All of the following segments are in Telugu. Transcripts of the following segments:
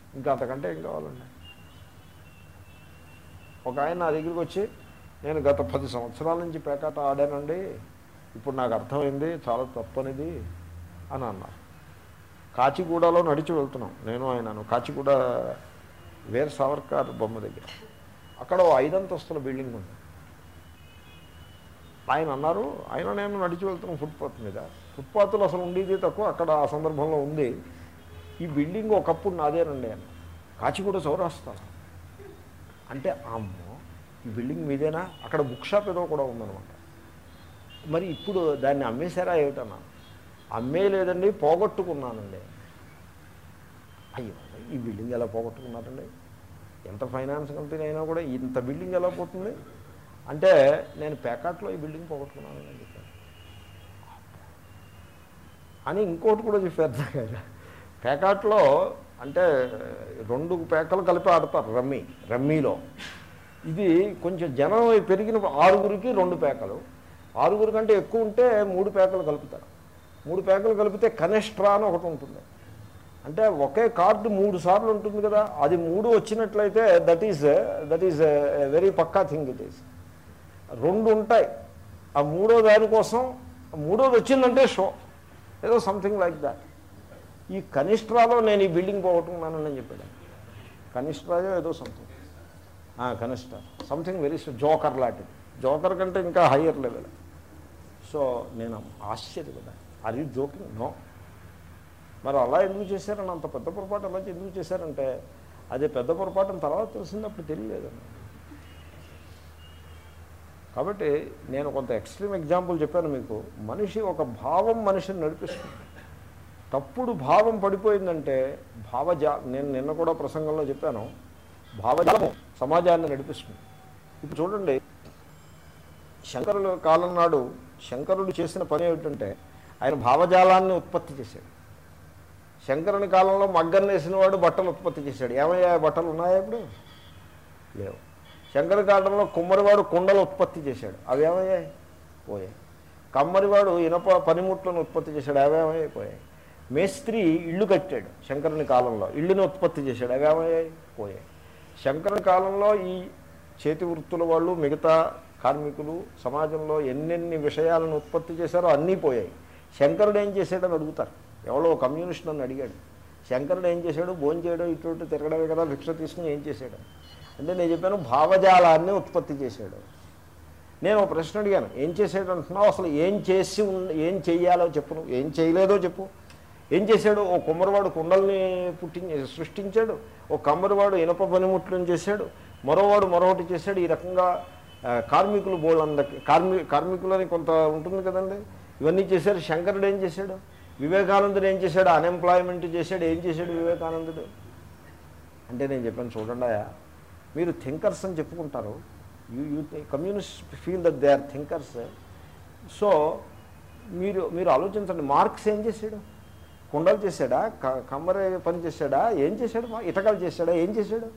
ఇంకా అంతకంటే ఏం కావాలండి ఒక ఆయన నా దగ్గరికి వచ్చి నేను గత పది సంవత్సరాల నుంచి పేకాట ఆడానండి ఇప్పుడు నాకు అర్థమైంది చాలా తప్పనిది అని అన్నారు కాచిగూడలో నడిచి వెళ్తున్నాం నేను ఆయనను కాచిగూడ వేర్ సావర్కర్ బొమ్మ దగ్గర అక్కడ ఓ ఐదంతస్తుల బిల్డింగ్ ఉంది ఆయన అన్నారు ఆయన నేను నడిచి వెళ్తున్నాం ఫుట్పాత్ మీద ఫుట్పాత్లో అసలు ఉండేది తక్కువ అక్కడ ఆ సందర్భంలో ఉంది ఈ బిల్డింగ్ ఒకప్పుడు నాదేనండి అని కాచిగూడ చౌరాస్తా అంటే అమ్మో ఈ బిల్డింగ్ మీదేనా అక్కడ బుక్ షాప్ ఏదో కూడా ఉందన్నమాట మరి ఇప్పుడు దాన్ని అమ్మేశారా ఏమిటన్నా అమ్మే లేదండి పోగొట్టుకున్నానండి అయ్యో ఈ బిల్డింగ్ ఎలా పోగొట్టుకున్నారండి ఎంత ఫైనాన్స్ కంపెనీ అయినా కూడా ఇంత బిల్డింగ్ ఎలా పోతుంది అంటే నేను పేకాట్లో ఈ బిల్డింగ్ పోగొట్టుకున్నాను అని చెప్పాను అని ఇంకోటి కూడా చెప్పారు దగ్గర పేకాట్లో అంటే రెండు పేకలు కలిపి ఆడతారు రమ్మీ రమ్మీలో ఇది కొంచెం జనం పెరిగిన ఆరుగురికి రెండు పేకలు ఆరుగురు కంటే ఎక్కువ ఉంటే మూడు పేకలు కలుపుతారు మూడు పేకలు కలిపితే కనిష్ట్రా అని ఒకటి ఉంటుంది అంటే ఒకే కార్డు మూడు సార్లు ఉంటుంది కదా అది మూడు వచ్చినట్లయితే that is that is very పక్కా థింగ్ ఇట్ ఈస్ రెండు ఉంటాయి ఆ మూడో దానికోసం మూడోది వచ్చిందంటే షో ఏదో సంథింగ్ లైక్ దాట్ ఈ కనిష్ట్రాలో నేను ఈ బిల్డింగ్ పోగొట్టుకున్నానని చెప్పాడు కనిష్ట్రాయో ఏదో సంథింగ్ కనిష్ట సంథింగ్ వెరీ జోకర్ లాంటిది జోకర్ కంటే ఇంకా హయ్యర్ లెవెల్ సో నేను ఆశ్చర్యపడ్డా ఆర్ యూ జోకింగ్ నో మరి అలా ఎందుకు చేశారని అంత పెద్ద పొరపాటు అలా ఎందుకు చేశారంటే అదే పెద్ద పొరపాటు అని తర్వాత తెలిసింది అప్పుడు తెలియలేదండి కాబట్టి నేను కొంత ఎక్స్ట్రీమ్ ఎగ్జాంపుల్ చెప్పాను మీకు మనిషి ఒక భావం మనిషిని నడిపిస్తుంది తప్పుడు భావం పడిపోయిందంటే భావజా నేను నిన్న కూడా ప్రసంగంలో చెప్పాను భావజాలము సమాజాన్ని నడిపిస్తుంది ఇప్పుడు చూడండి శంకరుల కాలం నాడు శంకరుడు చేసిన పని ఏమిటంటే ఆయన భావజాలాన్ని ఉత్పత్తి చేశాడు శంకరుని కాలంలో మగ్గం వేసిన వాడు బట్టలు ఉత్పత్తి చేశాడు ఏమయ్యా బట్టలు ఉన్నాయా ఇప్పుడు లేవు శంకర కాలంలో కుమ్మరివాడు కుండలు ఉత్పత్తి చేశాడు అవి ఏమయ్యాయి పోయాయి కమ్మరివాడు ఇనప పనిముట్లను ఉత్పత్తి చేశాడు అవేమయ్యాయి పోయాయి మేస్త్రి ఇల్లు కట్టాడు శంకరుని కాలంలో ఇల్లుని ఉత్పత్తి చేశాడు అవేమయ్యాయి పోయాయి శంకరుని కాలంలో ఈ చేతి వృత్తుల వాళ్ళు మిగతా కార్మికులు సమాజంలో ఎన్నెన్ని విషయాలను ఉత్పత్తి చేశారో అన్నీ పోయాయి శంకరుడు ఏం చేశాడని అడుగుతారు ఎవరో కమ్యూనిస్ట్ నన్ను అడిగాడు శంకరుడు ఏం చేశాడు భోజనం చేయడం ఇటు ఇటు తిరగడమే కదా భిక్ష తీసుకుని ఏం చేశాడు అంటే నేను చెప్పాను భావజాలాన్ని ఉత్పత్తి చేశాడు నేను ఒక ప్రశ్న అడిగాను ఏం చేసాడు అంటున్నావు అసలు ఏం చేసి ఉన్న- ఏం చెయ్యాలో చెప్పు నువ్వు ఏం చేయలేదో చెప్పు ఏం చేశాడు ఓ కుమ్మరివాడు కుండల్ని పుట్టి సృష్టించాడు ఓ కమ్మరివాడు ఇనప పనిముట్లను చేశాడు మరోవాడు మరొకటి చేశాడు ఈ రకంగా ఆ, కార్మికులు బోళ్ళందరికి కార్మి కార్మికులని కొంత ఉంటుంది కదండి ఇవన్నీ చేశారు శంకరుడు ఏం చేశాడు వివేకానందుడు ఏం చేశాడు అన్ఎంప్లాయ్మెంట్ చేశాడు ఏం చేశాడు వివేకానందుడు అంటే నేను చెప్పాను చూడండి మీరు థింకర్స్ అని చెప్పుకుంటారు you you communist feel that they are thinkers so మీరు మీరు ఆలోచించండి మార్క్స్ ఏం చేశాడు కుండలు చేశాడా క- కమ్మరి పని చేశాడా ఏం చేశాడు మా- ఇటకలు చేశాడా ఏం చేశాడు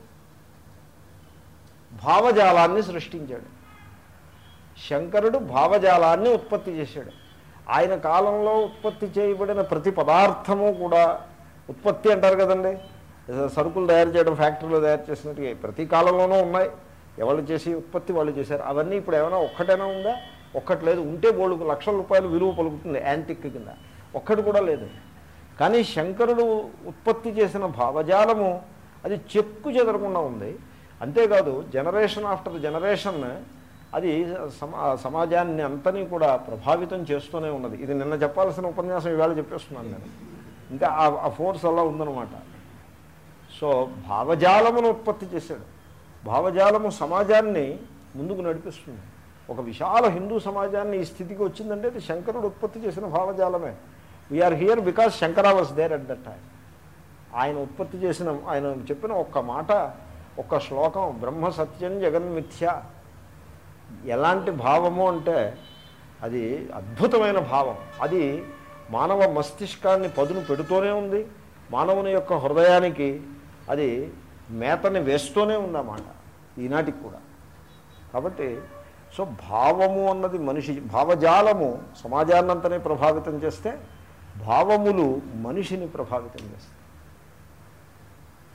భావజాలాన్ని సృష్టించాడు శంకరుడు భావజాలాన్ని ఉత్పత్తి చేశాడు ఆయన కాలంలో ఉత్పత్తి చేయబడిన ప్రతి పదార్థము కూడా ఉత్పత్తి అంటారు కదండి సరుకులు తయారు చేయడం ఫ్యాక్టరీలో తయారు చేసినట్టుగా ప్రతి కాలంలోనూ ఉన్నాయి ఎవరు చేసి ఉత్పత్తి వాళ్ళు చేశారు అవన్నీ ఇప్పుడు ఏమైనా ఒక్కటైనా ఉందా ఒక్కటి లేదు ఉంటే బోళ్ళు లక్షల రూపాయలు విలువ పలుకుతుంది యాంటిక్ కింద ఒక్కటి కూడా లేదు కానీ శంకరుడు ఉత్పత్తి చేసిన భావజాలము అది చెక్కు చెదరకుండా ఉంది అంతేకాదు జనరేషన్ ఆఫ్టర్ జనరేషన్ అది సమా సమాజాన్ని అంతని కూడా ప్రభావితం చేస్తూనే ఉన్నది ఇది నిన్న చెప్పాల్సిన ఉపన్యాసం ఈవేళ చెప్పేస్తున్నాను నేను ఇంకా ఆ- ఆ ఫోర్స్ అలా ఉందన్నమాట సో భావజాలమును ఉత్పత్తి చేశాడు భావజాలము సమాజాన్ని ముందుకు నడిపిస్తుంది ఒక విశాల హిందూ సమాజాన్ని ఈ స్థితికి వచ్చిందంటే అది శంకరుడు ఉత్పత్తి చేసిన భావజాలమే we are here because Shankara was there at that time ఆయన ఉత్పత్తి చేసిన ఆయన చెప్పిన ఒక్క మాట ఒక్క శ్లోకం బ్రహ్మ సత్యం జగన్మిథ్య ఎలాంటి భావము అంటే అది అద్భుతమైన భావం అది మానవ మస్తిష్కాన్ని పదును పెడుతూనే ఉంది మానవుని యొక్క హృదయానికి అది మేతని వేస్తూనే ఉందన్నమాట ఈనాటికి కూడా కాబట్టి సో భావము అన్నది మనిషి భావజాలము సమాజాన్నంతనే ప్రభావితం చేస్తే భావములు మనిషిని ప్రభావితం చేస్తాయి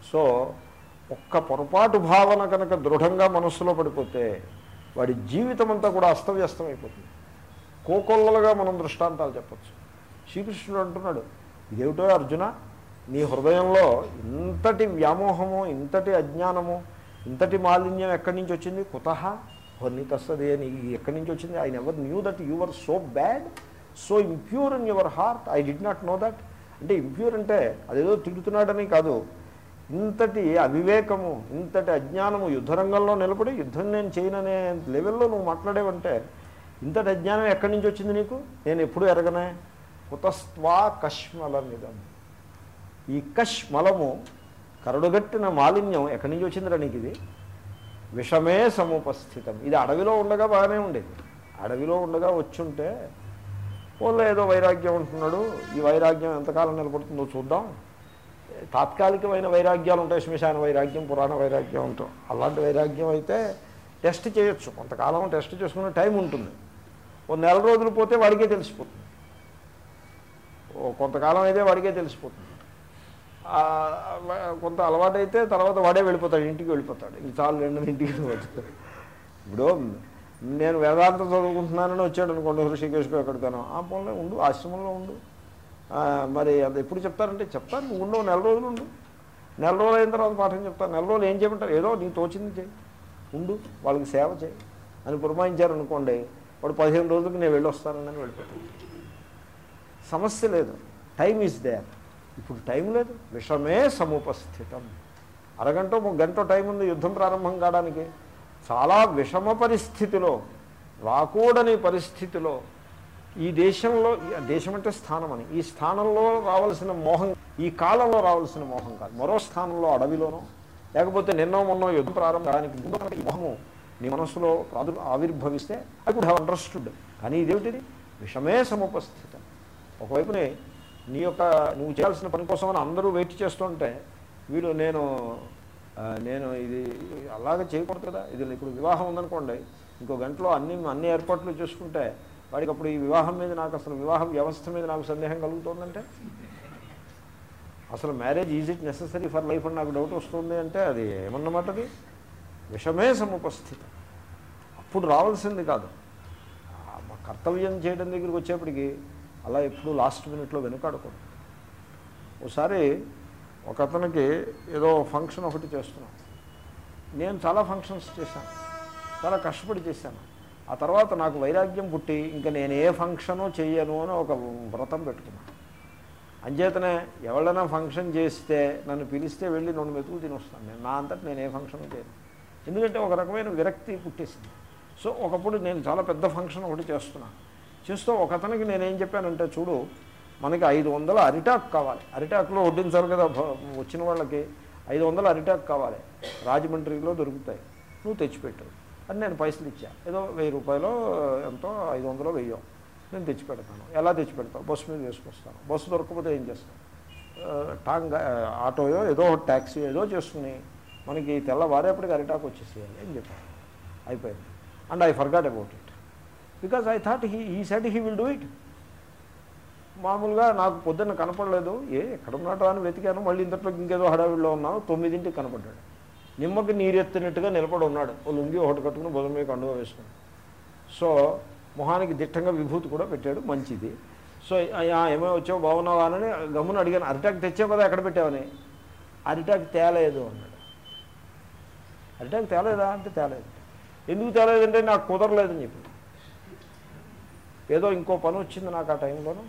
సో ఒక్క పొరపాటు భావన కనుక దృఢంగా మనస్సులో పడిపోతే వాడి జీవితం అంతా కూడా అస్తవ్యస్తం అయిపోతుంది కోకొల్లలుగా మనం దృష్టాంతాలు చెప్పచ్చు శ్రీకృష్ణుడు అంటున్నాడు ఇదేమిటో అర్జున నీ హృదయంలో ఇంతటి వ్యామోహము ఇంతటి అజ్ఞానము ఇంతటి మాలిన్యం ఎక్కడి నుంచి వచ్చింది కుతహ హొన్ని తస్సది అని ఎక్కడి నుంచి వచ్చింది I never knew that your so bad so impure in your heart I did not know that అంటే ఇంప్యూర్ అంటే అదేదో తిడుతున్నాడని కాదు ఇంతటి అవివేకము ఇంతటి అజ్ఞానము యుద్ధరంగంలో నిలబడి యుద్ధం నేను చేయననే లెవెల్లో నువ్వు మాట్లాడేవంటే ఇంతటి అజ్ఞానం ఎక్కడి నుంచి వచ్చింది నీకు నేను ఎప్పుడు ఎరగనే కుతస్త్వా కష్మలమిదం ఈ కష్మలము కరడుగట్టిన మాలిన్యం ఎక్కడి నుంచి వచ్చిందిరా నీకు ఇది విషమే సముపస్థితం ఇది అడవిలో ఉండగా బాగానే ఉండేది అడవిలో ఉండగా వచ్చుంటే ఓన్లో ఏదో వైరాగ్యం ఉంటున్నాడు ఈ వైరాగ్యం ఎంతకాలం నిలబడుతుందో చూద్దాం తాత్కాలికమైన వైరాగ్యాలు ఉంటాయి శ్మశాన వైరాగ్యం పురాణ వైరాగ్యం ఉంటాం అలాంటి వైరాగ్యం అయితే టెస్ట్ చేయొచ్చు కొంతకాలం టెస్ట్ చేసుకునే టైం ఉంటుంది ఓ నెల రోజులు పోతే వాడికే తెలిసిపోతుంది ఓ కొంతకాలం అయితే వాడికే తెలిసిపోతుంది ఆ, కొంత అలవాటు అయితే తర్వాత వాడే వెళ్ళిపోతాడు ఇంటికి వెళ్ళిపోతాడు ఇంక చాలు రెండు ఇంటికి వెళ్ళిపోతాడు ఇప్పుడు నేను వేదాంతం చదువుకుంటున్నానని వచ్చాడు అనుకోండి హృషికేశ్కు ఎక్కడికైనా ఆ పొలంలో ఉండు ఆశ్రమంలో ఉండు ఆ, మరి అది ఎప్పుడు చెప్తారంటే చెప్తాను నువ్వు ఉండవు నెల రోజులు ఉండు నెల రోజులు అయిన తర్వాత పాఠం చెప్తాను నెల రోజులు ఏం చేయమంటారు ఏదో నీకు తోచింది చేయి ఉండు వాళ్ళకి సేవ చేయి అని పురమాయించారు అనుకోండి వాడు పదిహేను రోజులకి నేను వెళ్ళి వస్తానని వెళ్ళిపోతాను సమస్య లేదు టైం ఈజ్ దేర్ ఇప్పుడు టైం లేదు విషమే సముపస్థితం అరగంట ఒక గంట టైం ఉంది యుద్ధం ప్రారంభం కావడానికి చాలా విషమ పరిస్థితిలో రాకూడని పరిస్థితిలో ఈ దేశంలో ఈ దేశం అంటే స్థానం అని ఈ స్థానంలో రావాల్సిన మోహం ఈ కాలంలో రావాల్సిన మోహం కాదు మరో స్థానంలో అడవిలోనో లేకపోతే నిన్నో మొన్నో యుద్ధం ప్రారంభానికి ముందు కనుక ఈ మోహము నీ మనస్సులో ప్రాదు ఆవిర్భవిస్తే ఐ కుడ్ హ్యావ్ అండర్స్టూడ్ కానీ ఇదేమిటిది విషమే సముపస్థితం ఒకవైపునే నీ యొక్క నువ్వు చేయాల్సిన పని కోసం అని అందరూ వెయిట్ చేస్తుంటే వీడు నేను ఆ, నేను ఇది అలాగే చేయకూడదు కదా ఇది ఇప్పుడు వివాహం ఉందనుకోండి ఇంకో గంటలో అన్ని అన్ని ఏర్పాట్లు చేసుకుంటే వాడికి అప్పుడు ఈ వివాహం మీద నాకు అసలు వివాహ వ్యవస్థ మీద నాకు సందేహం కలుగుతుందంటే అసలు marriage is it necessary for life అని నాకు డౌట్ వస్తుంది అంటే అది ఏమన్నమాట అది విషమే సముపస్థితం అప్పుడు రావాల్సింది కాదు ఆ మా కర్తవ్యం చేయడం దగ్గరికి వచ్చేప్పటికి అలా ఎప్పుడు లాస్ట్ మినిట్లో వెనుకాడకూడదు ఒకసారి ఒక అతనికి ఏదో ఫంక్షన్ ఒకటి చేస్తున్నాం నేను చాలా ఫంక్షన్స్ చేశాను చాలా కష్టపడి చేశాను ఆ తర్వాత నాకు వైరాగ్యం పుట్టి ఇంకా నేను ఏ ఫంక్షను చెయ్యను అని ఒక వ్రతం పెట్టుకున్నాను అంచేతనే ఎవరైనా ఫంక్షన్ చేస్తే నన్ను పిలిస్తే వెళ్ళి రెండు మెతుకులు తిని వస్తాను నేను నా అంతటి నేను ఏ ఫంక్షన్ చేయను ఎందుకంటే ఒక రకమైన విరక్తి పుట్టేసింది సో ఒకప్పుడు నేను చాలా పెద్ద ఫంక్షన్ ఒకటి చేస్తున్నాను చేస్తూ ఒక అతనికి నేనేం చెప్పానంటే చూడు మనకి ఐదు వందల అరిటాక్ కావాలి అరిటాక్లో వడ్డించాలి కదా భ- వచ్చిన వాళ్ళకి ఐదు వందల అరిటాక్ కావాలి రాజమండ్రిలో దొరుకుతాయి నువ్వు తెచ్చిపెట్టు అని నేను పైసలు ఇచ్చా ఏదో వెయ్యి రూపాయలు ఎంతో ఐదు వందలు వెయ్యో నేను తెచ్చి పెడతాను ఎలా తెచ్చి పెడతాను బస్సు మీద వేసుకొస్తాను బస్సు దొరకకపోతే ఏం చేస్తాను ఆ, టాంగ్ ఆ, ఆటోయో ఏదో ఒక ట్యాక్సీ ఏదో చేసుకుని మనకి తెల్లవారేపటికి అరిటాక్ వచ్చేసేయాలి అని చెప్పాను అయిపోయింది and I forgot about it because I thought he ఈ set he will do it మామూలుగా నాకు పొద్దున్న కనపడలేదు ఏ ఎక్కడ ఉన్నాడో అని వెతికాను మళ్ళీ ఇంతట్లో ఇంకేదో హడావిడిలో ఉన్నాను తొమ్మిదింటికి కనపడ్డాడు నిమ్మకి నీరెత్తినట్టుగా నిలబడి ఉన్నాడు ఓ లుంగి ఒకటి కట్టుకుని బుధం మీద కండువ వేసుకుని సో మొహానికి దిట్టంగా విభూతి కూడా పెట్టాడు మంచిది సో అయ్యా ఏమో వచ్చావు బాగున్నావా అని గమ్మున అడిగాను అరిటాక్ తెచ్చావు కదా ఎక్కడ పెట్టావని అరిటాక్ తేలేదు అన్నాడు అరిటాక్ తేలేదా అంటే తేలేదు ఎందుకు తేలేదంటే నాకు కుదరలేదని చెప్పి ఏదో ఇంకో పని వచ్చింది నాకు ఆ టైంలోనూ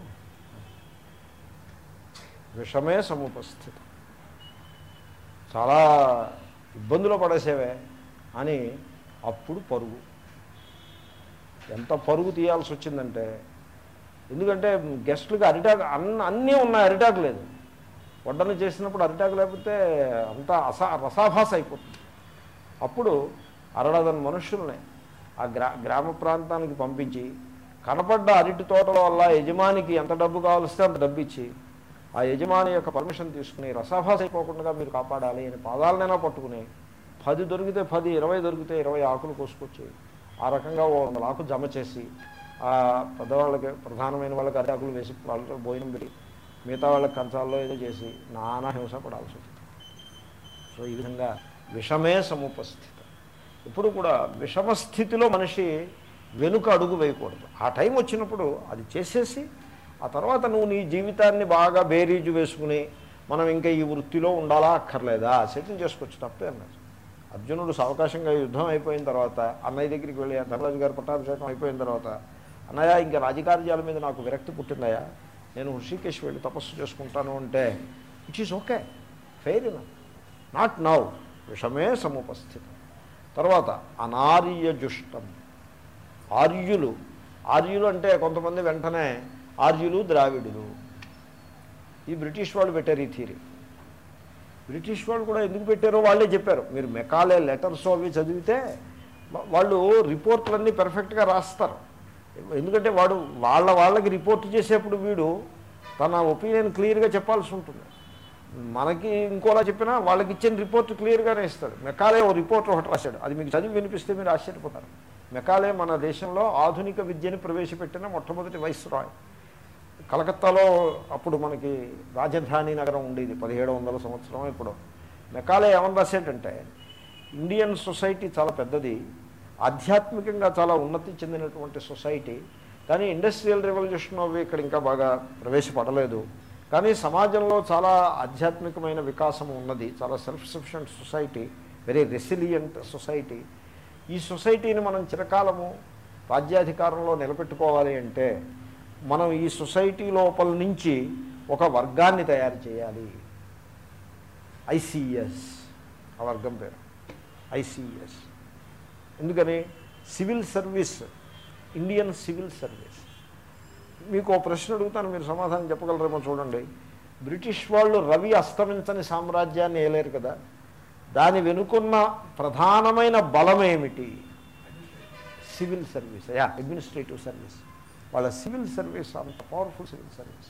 విషమే సముపస్థితి చాలా ఇబ్బందులు పడేసేవే అని అప్పుడు పరుగు ఎంత పరుగు తీయాల్సి వచ్చిందంటే ఎందుకంటే గెస్టులకు అరిటాక్ అన్న అన్నీ ఉన్నాయి అరిటాక్ లేదు వడ్డన చేసినప్పుడు అరిటాకు లేకపోతే అంతా అసా రసాభాస అయిపోతుంది అప్పుడు అరడదన మనుషుల్ని ఆ గ్రా గ్రామ ప్రాంతానికి పంపించి కనపడ్డ అరటి తోటల వల్ల యజమానికి ఎంత డబ్బు కావాల్స్తే అంత డబ్బు ఇచ్చి ఆ యజమాని యొక్క పర్మిషన్ తీసుకుని రసాభాస అయిపోకుండా మీరు కాపాడాలి అని పాదాలనైనా పట్టుకుని పది దొరికితే పది ఇరవై దొరికితే ఇరవై ఆకులు కోసుకొచ్చి ఆ రకంగా ఓ వందల ఆకు జమ చేసి ఆ పెద్దవాళ్ళకి ప్రధానమైన వాళ్ళకి అరిటాకులు వేసి వాళ్ళతో భోజనం పెట్టి మిగతా వాళ్ళకి కంచాల్లో ఏదో చేసి నానా హింస పడాల్సి వచ్చింది సో ఈ విధంగా విషమే సముపస్థితం ఇప్పుడు కూడా విషమ స్థితిలో మనిషి వెనుక అడుగు వేయకూడదు ఆ టైం వచ్చినప్పుడు అది చేసేసి ఆ తర్వాత నువ్వు నీ జీవితాన్ని బాగా బేరీజు వేసుకుని మనం ఇంకా ఈ వృత్తిలో ఉండాలా అక్కర్లేదా సెటిల్ చేసుకోవచ్చు తప్పే అన్నారు అర్జునుడు సావకాశంగా యుద్ధం అయిపోయిన తర్వాత అన్నయ్య దగ్గరికి వెళ్ళి ధర్మరాజు గారి పట్టాభిషేకం అయిపోయిన తర్వాత అన్నయ్య ఇంకా రాజకార్యాల మీద నాకు విరక్తి పుట్టిందయ్యా నేను హృషికేశ్ వెళ్ళి తపస్సు చేసుకుంటాను అంటే it is okay fair enough now విషమే సముపస్థితం తర్వాత అనార్యజుష్టం ఆర్యులు ఆర్యులు అంటే కొంతమంది వెంటనే ఆర్యులు ద్రావిడులు ఈ బ్రిటిష్ వాళ్ళు పెట్టారు ఈ థీరీ బ్రిటిష్ వాళ్ళు కూడా ఎందుకు పెట్టారో వాళ్ళే చెప్పారు మీరు మెకాలే లెటర్స్ అవి చదివితే వా- వాళ్ళు రిపోర్ట్లన్నీ పెర్ఫెక్ట్గా రాస్తారు ఎందుకంటే వాడు వాళ్ళ వాళ్ళకి రిపోర్ట్ చేసేప్పుడు వీడు తన ఒపీనియన్ క్లియర్గా చెప్పాల్సి ఉంటుంది మనకి ఇంకోలా చెప్పినా వాళ్ళకి ఇచ్చిన రిపోర్ట్ క్లియర్గానే ఇస్తాడు మెకాలే ఓ రిపోర్ట్ ఒకటి రాశాడు అది మీకు చదివి వినిపిస్తే మీరు ఆశ్చర్యపోతారు మెకాలే మన దేశంలో ఆధునిక విద్యని ప్రవేశపెట్టిన మొట్టమొదటి వైస్ రాయ్ కలకత్తాలో అప్పుడు మనకి రాజధాని నగరం ఉండేది పదిహేడు వందల సంవత్సరం ఇప్పుడు మెకాలే ఏమని రాసేటంటే ఇండియన్ సొసైటీ చాలా పెద్దది ఆధ్యాత్మికంగా చాలా ఉన్నతి చెందినటువంటి సొసైటీ కానీ ఇండస్ట్రియల్ రెవల్యూషన్ అవి ఇక్కడ ఇంకా బాగా ప్రవేశపడలేదు కానీ సమాజంలో చాలా ఆధ్యాత్మికమైన వికాసం ఉన్నది చాలా self sufficient society very resilient society ఈ సొసైటీని మనం చిరకాలము రాజ్యాధికారంలో నిలబెట్టుకోవాలి అంటే మనం ఈ సొసైటీ లోపల నుంచి ఒక వర్గాన్ని తయారు చేయాలి ఐసిఎస్ ఆ వర్గం పేరు ఐసిఎస్ ఎందుకని civil service Indian civil service మీకు ఓ ప్రశ్న అడుగుతాను మీరు సమాధానం చెప్పగలరేమో చూడండి బ్రిటిష్ వాళ్ళు రవి అస్తమించని సామ్రాజ్యాన్ని ఏలేరు కదా దాని వెనుకున్న ప్రధానమైన బలం ఏమిటి civil service yeah administrative service వాళ్ళ సివిల్ సర్వీస్ అంత పవర్ఫుల్ సివిల్ సర్వీస్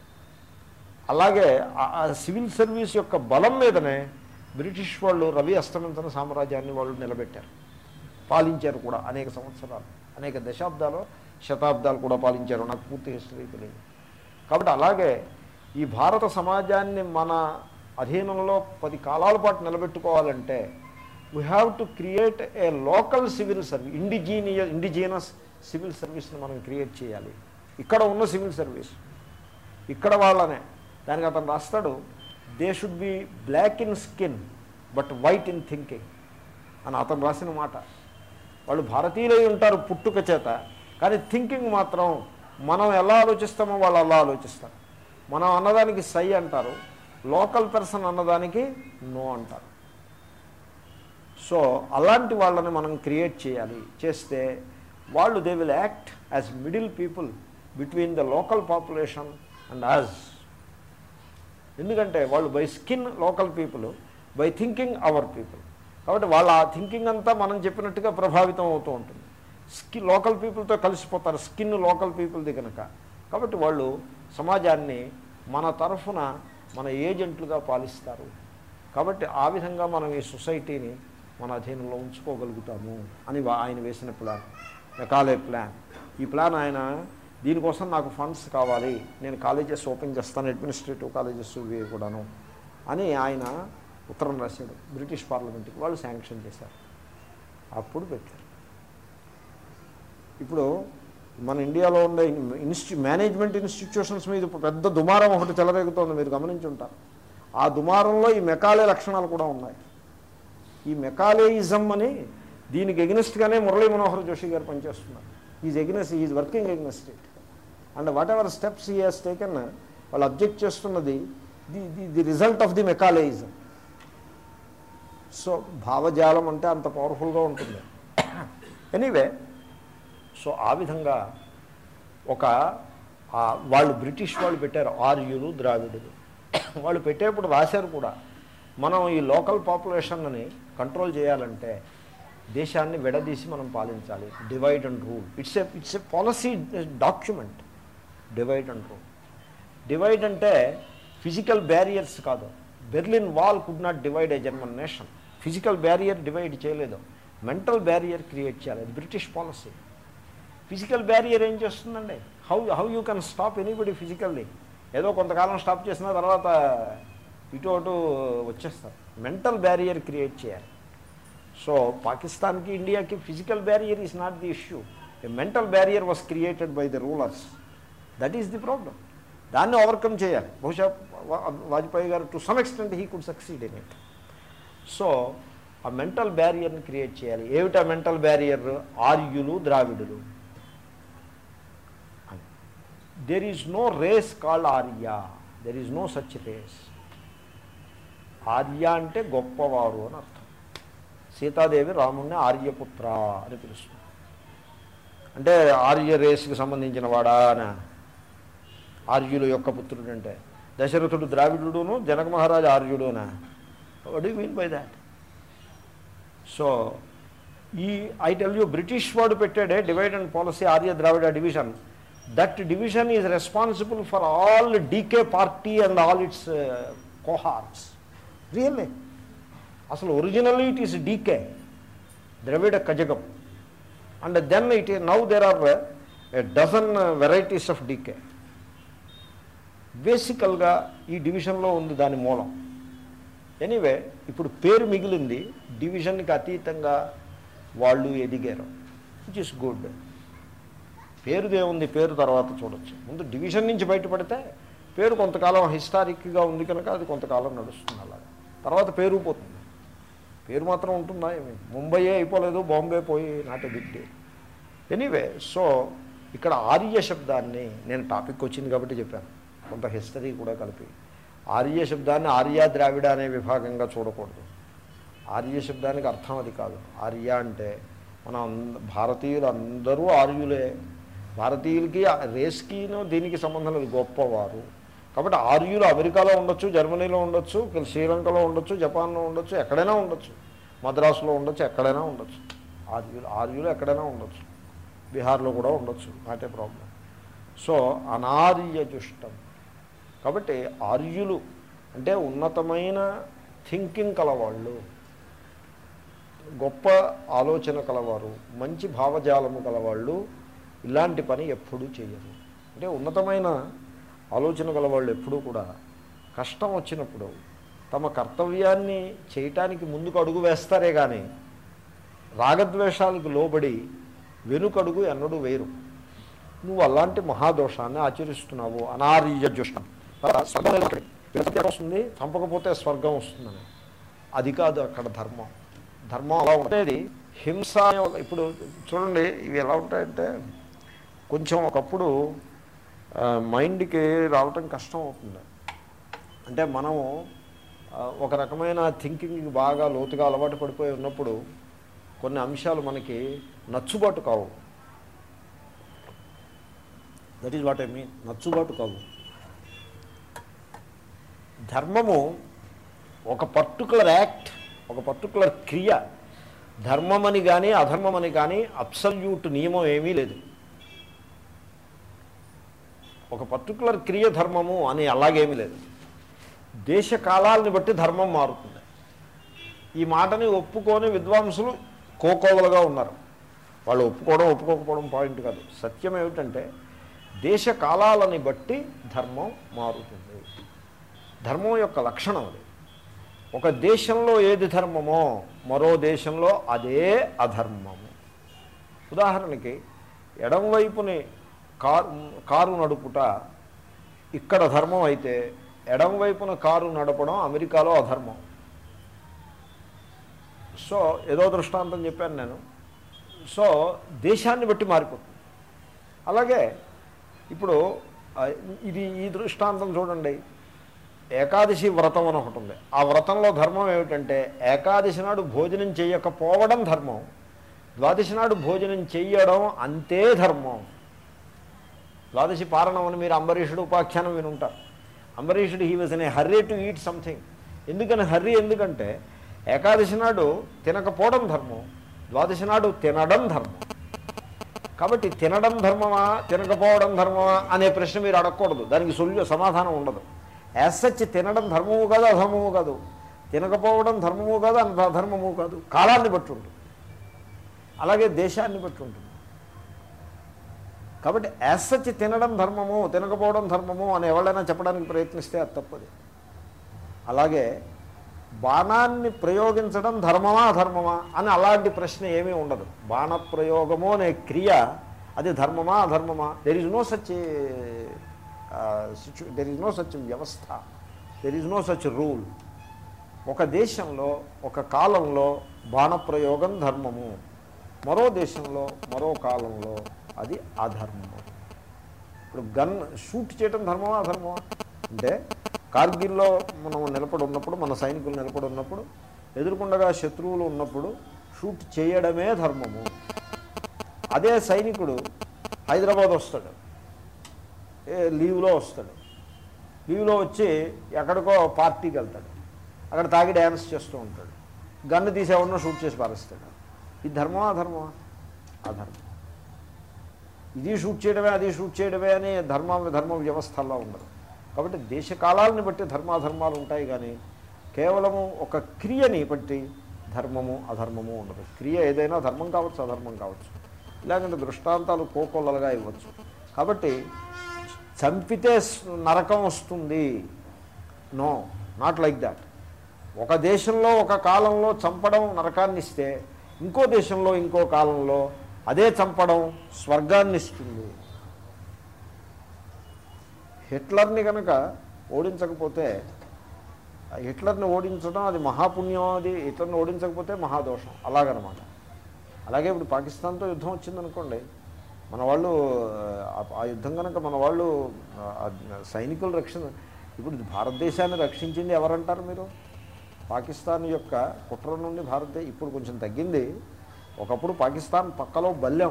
అలాగే ఆ- ఆ సివిల్ సర్వీస్ యొక్క బలం మీదనే బ్రిటిష్ వాళ్ళు రవి అస్తమించని సామ్రాజ్యాన్ని వాళ్ళు నిలబెట్టారు పాలించారు కూడా అనేక సంవత్సరాలు అనేక దశాబ్దాలు శతాబ్దాలు కూడా పాలించారు నాకు పూర్తి హిస్టరీ తెలియదు కాబట్టి అలాగే ఈ భారత సమాజాన్ని మన అధీనంలో పది కాలాల పాటు నిలబెట్టుకోవాలంటే we have to create a local civil service indigenous indigenous civil సర్వీస్ని మనం క్రియేట్ చేయాలి ఇక్కడ ఉన్న సివిల్ సర్వీస్ ఇక్కడ వాళ్ళనే దానికి అతను రాస్తాడు they should be black in skin but white in thinking అని అతను రాసిన మాట వాళ్ళు భారతీయులై ఉంటారు పుట్టుక చేత కానీ థింకింగ్ మాత్రం మనం ఎలా ఆలోచిస్తామో వాళ్ళు అలా ఆలోచిస్తారు మనం అన్నదానికి సై అంటారు లోకల్ పర్సన్ అన్నదానికి నో అంటారు సో అలాంటి వాళ్ళని మనం క్రియేట్ చేయాలి చేస్తే వాళ్ళు they will act as middle people between the local population and us ఎందుకంటే వాళ్ళు by skin local people by thinking our people కాబట్టి వాళ్ళ ఆ థింకింగ్ అంతా మనం చెప్పినట్టుగా ప్రభావితం అవుతూ ఉంటుంది స్కి లోకల్ పీపుల్తో కలిసిపోతారు స్కిన్ లోకల్ పీపుల్ది కనుక కాబట్టి వాళ్ళు సమాజాన్ని మన తరఫున మన ఏజెంట్లుగా పాలిస్తారు కాబట్టి ఆ విధంగా మనం ఈ సొసైటీని మన అధీనంలో ఉంచుకోగలుగుతాము అని వా- ఆయన వేసిన ప్లాన్ మెకాలే ప్లాన్ ఈ ప్లాన్ ఆయన దీనికోసం నాకు ఫండ్స్ కావాలి నేను కాలేజెస్ ఓపెన్ చేస్తాను అడ్మినిస్ట్రేటివ్ కాలేజెస్ ఇవి కూడాను అని ఆయన ఉత్తరం రాశాడు బ్రిటిష్ పార్లమెంట్కి వాళ్ళు శాంక్షన్ చేశారు అప్పుడు పెట్టారు ఇప్పుడు మన ఇండియాలో ఉండే ఇన్స్టి మేనేజ్మెంట్ ఇన్స్టిట్యూషన్స్ మీద ఇప్పుడు పెద్ద దుమారం ఒకటి చెలరేగుతోంది మీరు గమనించి ఉంటారు ఆ దుమారంలో ఈ మెకాలే లక్షణాలు కూడా ఉన్నాయి ఈ మెకాలేయిజం అని దీనికి ఎగ్నెస్ట్గానే మురళీ మనోహర్ జోషి గారు పనిచేస్తున్నారు is against is working against it and whatever steps he has taken వాళ్ళు అబ్జెక్ట్ చేస్తున్నది the the the result of the Macaulayism so భావజాలం అంటే అంత పవర్ఫుల్గా ఉంటుంది ఎనీవే సో ఆ విధంగా ఒక ఆ వాళ్ళు బ్రిటిష్ వాళ్ళు పెట్టారు ఆర్యులు ద్రావిడులు వాళ్ళు పెట్టేప్పుడు రాశారు కూడా మనం ఈ లోకల్ పాపులేషన్ని కంట్రోల్ చేయాలంటే దేశాన్ని విడదీసి మనం పాలించాలి divide and rule it's a it's a policy document divide and rule divide అంటే ఫిజికల్ బ్యారియర్స్ కాదు Berlin wall could not divide a German nation physical barrier divide చేయలేదు మెంటల్ బ్యారియర్ క్రియేట్ చేయాలి అది బ్రిటిష్ పాలసీ ఫిజికల్ బ్యారియర్ ఏం చేస్తుందండి how how you can stop anybody physically ఏదో కొంతకాలం స్టాప్ చేసిన తర్వాత ఇటు అటు వచ్చేస్తారు మెంటల్ బ్యారియర్ క్రియేట్ చేయాలి సో పాకిస్తాన్కి ఇండియాకి physical barrier is not the issue a mental barrier was created by the rulers that is the problem దాన్ని ఓవర్కమ్ చేయాలి బహుశా వా- వాజ్పేయి గారు to some extent he could succeed in it so ఆ మెంటల్ బ్యారియర్ని క్రియేట్ చేయాలి ఏమిటి ఆ మెంటల్ బ్యారియర్ ఆర్యులు ద్రావిడులు there is no race called Arya there is no such race Arya అంటే గొప్పవారు అని అర్థం సీతాదేవి రాముణ్ణి ఆర్యపుత్ర అని పిలుస్తుంది అంటే ఆర్య రేస్కి సంబంధించిన వాడా అని ఆర్యుల యొక్క పుత్రుడు అంటే దశరథుడు ద్రావిడుడును జనక మహారాజు ఆర్యుడునా what you mean by that so ఈ ఐ టెల్ యూ బ్రిటిష్ వాడు పెట్టాడే divide and policy Arya Dravida division that division is responsible for all DK party and all its cohorts really అసలు originally it is DK Dravida Kazhagam and then it now there are a dozen varieties of DK బేసికల్గా ఈ డివిజన్లో ఉంది దాని మూలం ఎనీవే ఇప్పుడు పేరు మిగిలింది డివిజన్కి అతీతంగా వాళ్ళు ఎదిగారు విచ్ ఇస్ గుడ్ పేరుదేముంది పేరు తర్వాత చూడొచ్చు ముందు డివిజన్ నుంచి బయటపడితే పేరు కొంతకాలం హిస్టారిక్గా ఉంది కనుక అది కొంతకాలం నడుస్తుంది అలా తర్వాత పేరు పోతుంది పేరు మాత్రం ఉంటుందా ఏమి ముంబైయే అయిపోలేదు బాంబే పోయి నాటి బిట్టి ఎనీవే సో ఇక్కడ ఆర్య శబ్దాన్ని నేను టాపిక్ వచ్చింది కాబట్టి చెప్పాను కొంత హిస్టరీ కూడా కలిపి ఆర్య శబ్దాన్ని ఆర్య ద్రావిడ అనే విభాగంగా చూడకూడదు ఆర్య శబ్దానికి అర్థం అది కాదు ఆర్య అంటే మన అంద- భారతీయులు అందరూ ఆర్యులే భారతీయులకి ఆ రేస్కిను దీనికి సంబంధం లేదు గొప్పవారు కాబట్టి ఆర్యులు అమెరికాలో ఉండొచ్చు జర్మనీలో ఉండొచ్చు శ్రీలంకలో ఉండొచ్చు జపాన్లో ఉండొచ్చు ఎక్కడైనా ఉండొచ్చు మద్రాసులో ఉండొచ్చు ఎక్కడైనా ఉండొచ్చు ఆర్యులు ఆర్యులు ఎక్కడైనా ఉండొచ్చు బీహార్లో కూడా ఉండొచ్చు నాట్ ఏ ప్రాబ్లం సో అనార్య జుష్టం కాబట్టి ఆర్యులు అంటే ఉన్నతమైన థింకింగ్ కలవాళ్ళు గొప్ప ఆలోచన కలవారు మంచి భావజాలము కలవాళ్ళు ఇలాంటి పని ఎప్పుడూ చేయరు అంటే ఉన్నతమైన ఆలోచన గలవాళ్ళు ఎప్పుడూ కూడా కష్టం వచ్చినప్పుడు తమ కర్తవ్యాన్ని చేయటానికి ముందుకు అడుగు వేస్తారే కానీ రాగద్వేషాలకు లోబడి వెనుకడుగు ఎన్నడూ వేరు నువ్వు అలాంటి మహాదోషాన్ని ఆచరిస్తున్నావు అనార్య జుష్టం స్వర్గం వస్తుంది చంపకపోతే స్వర్గం వస్తుందని అది కాదు అక్కడ ధర్మం ధర్మం అలా ఉండేది హింస అనే ఒక- ఇప్పుడు చూడండి ఇవి ఎలా ఉంటాయంటే కొంచెం ఒకప్పుడు ఆ, మైండ్కి రావటం కష్టం అవుతుంది అంటే మనము ఆ, ఒక రకమైన థింకింగ్ బాగా లోతుగా అలవాటు పడిపోయి ఉన్నప్పుడు కొన్ని అంశాలు మనకి నచ్చుబాటు కావు that is what I mean నచ్చుబాటు కావు ధర్మము ఒక పర్టికులర్ యాక్ట్ ఒక పర్టికులర్ క్రియ ధర్మమని కానీ అధర్మమని కానీ అబ్సల్యూట్ నియమం ఏమీ లేదు ఒక పర్టికులర్ క్రియ ధర్మము అని అలాగేమీ లేదు దేశ కాలాలని బట్టి ధర్మం మారుతుంది ఈ మాటని ఒప్పుకొని విద్వాంసులు కోకోవలుగా ఉన్నారు వాళ్ళు ఒప్పుకోవడం ఒప్పుకోకపోవడం పాయింట్ కాదు సత్యం ఏమిటంటే దేశ కాలాలని బట్టి ధర్మం మారుతుంది ధర్మం యొక్క లక్షణం అది ఒక దేశంలో ఏది ధర్మమో మరో దేశంలో అదే అధర్మము ఉదాహరణకి ఎడం వైపుని కారు కారు నడుపుట ఇక్కడ ధర్మం అయితే ఎడం వైపున కారు నడపడం అమెరికాలో అధర్మం సో ఏదో దృష్టాంతం చెప్పాను నేను సో దేశాన్ని బట్టి మారిపోతుంది అలాగే ఇప్పుడు ఆ, ఇది ఈ దృష్టాంతం చూడండి ఏకాదశి వ్రతం అని ఒకటి ఉంది ఆ వ్రతంలో ధర్మం ఏమిటంటే ఏకాదశి నాడు భోజనం చేయకపోవడం ధర్మం ద్వాదశి నాడు భోజనం చెయ్యడం అంతే ధర్మం ద్వాదశి పారణం అని మీరు అంబరీషుడు ఉపాఖ్యానం వినుంటారు అంబరీషుడు హీ వాజ్ అనే హర్రీ టు ఈట్ సంథింగ్ ఎందుకని హర్రీ ఎందుకంటే ఏకాదశి నాడు తినకపోవడం ధర్మం ద్వాదశి నాడు తినడం ధర్మం కాబట్టి తినడం ధర్మమా తినకపోవడం ధర్మమా అనే ప్రశ్న మీరు అడగకూడదు దానికి సొల్యూ సమాధానం ఉండదు యాజ్ సచ్ తినడం ధర్మము కాదు అధర్మము కాదు తినకపోవడం ధర్మము కాదు అంత అధర్మము కాదు కాలాన్ని బట్టి ఉంటుంది అలాగే దేశాన్ని బట్టి ఉంటుంది కాబట్టి యాజ్ సచ్ తినడం ధర్మము తినకపోవడం ధర్మము అని ఎవరైనా చెప్పడానికి ప్రయత్నిస్తే అది తప్పది అలాగే బాణాన్ని ప్రయోగించడం ధర్మమా అధర్మమా అని అలాంటి ప్రశ్న ఏమీ ఉండదు బాణ ప్రయోగము అనే క్రియ అది ధర్మమా అధర్మమా దెర్ ఇస్ నో సచ్ సిచ్యు దెర్ ఇస్ నో సచ్ వ్యవస్థ there is no such rule ఒక దేశంలో ఒక కాలంలో బాణప్రయోగం ధర్మము మరో దేశంలో మరో కాలంలో అది అధర్మము ఇప్పుడు గన్ షూట్ చేయడం ధర్మమా అధర్మమా అంటే కార్గిల్లో మనం నిలబడి ఉన్నప్పుడు మన సైనికులు నిలబడి ఉన్నప్పుడు ఎదురుకుండగా శత్రువులు ఉన్నప్పుడు షూట్ చేయడమే ధర్మము అదే సైనికుడు హైదరాబాద్ వస్తాడు ఏ లీవ్లో వస్తాడు లీవ్లో వచ్చి ఎక్కడికో పార్టీకి వెళ్తాడు అక్కడ తాగి డ్యాన్స్ చేస్తూ ఉంటాడు గన్ను తీసేవాడినో షూట్ చేసి పారేస్తాడు ఇది ధర్మమా అధర్మమా అధర్మం ఇది షూట్ చేయడమే అది షూట్ చేయడమే అని ధర్మ ధర్మ వ్యవస్థల్లో ఉండదు కాబట్టి దేశకాలాలను బట్టి ధర్మాధర్మాలు ఉంటాయి కానీ కేవలము ఒక క్రియని బట్టి ధర్మము అధర్మము ఉండదు క్రియ ఏదైనా ధర్మం కావచ్చు అధర్మం కావచ్చు ఇలాగంటే దృష్టాంతాలు కోకొల్లలుగా ఇవ్వచ్చు కాబట్టి చంపితే స్- నరకం వస్తుంది నో నాట్ లైక్ దాట్ ఒక దేశంలో ఒక కాలంలో చంపడం నరకాన్ని ఇస్తే ఇంకో దేశంలో ఇంకో కాలంలో అదే చంపడం స్వర్గాన్ని ఇస్తుంది హిట్లర్ని కనుక ఓడించకపోతే ఆ హిట్లర్ని ఓడించడం అది మహాపుణ్యం అది హిట్లర్ని ఓడించకపోతే మహాదోషం అలాగనమాట అలాగే ఇప్పుడు పాకిస్తాన్తో యుద్ధం వచ్చిందనుకోండి మన వాళ్ళు ఆ- ఆ యుద్ధం కనుక మన వాళ్ళు ఆ సైనికుల రక్షణ ఇప్పుడు భారతదేశాన్ని రక్షించింది ఎవరంటారు మీరు పాకిస్తాన్ యొక్క కుట్ర నుండి భారతదేశ ఇప్పుడు కొంచెం తగ్గింది ఒకప్పుడు పాకిస్తాన్ పక్కలో బల్యం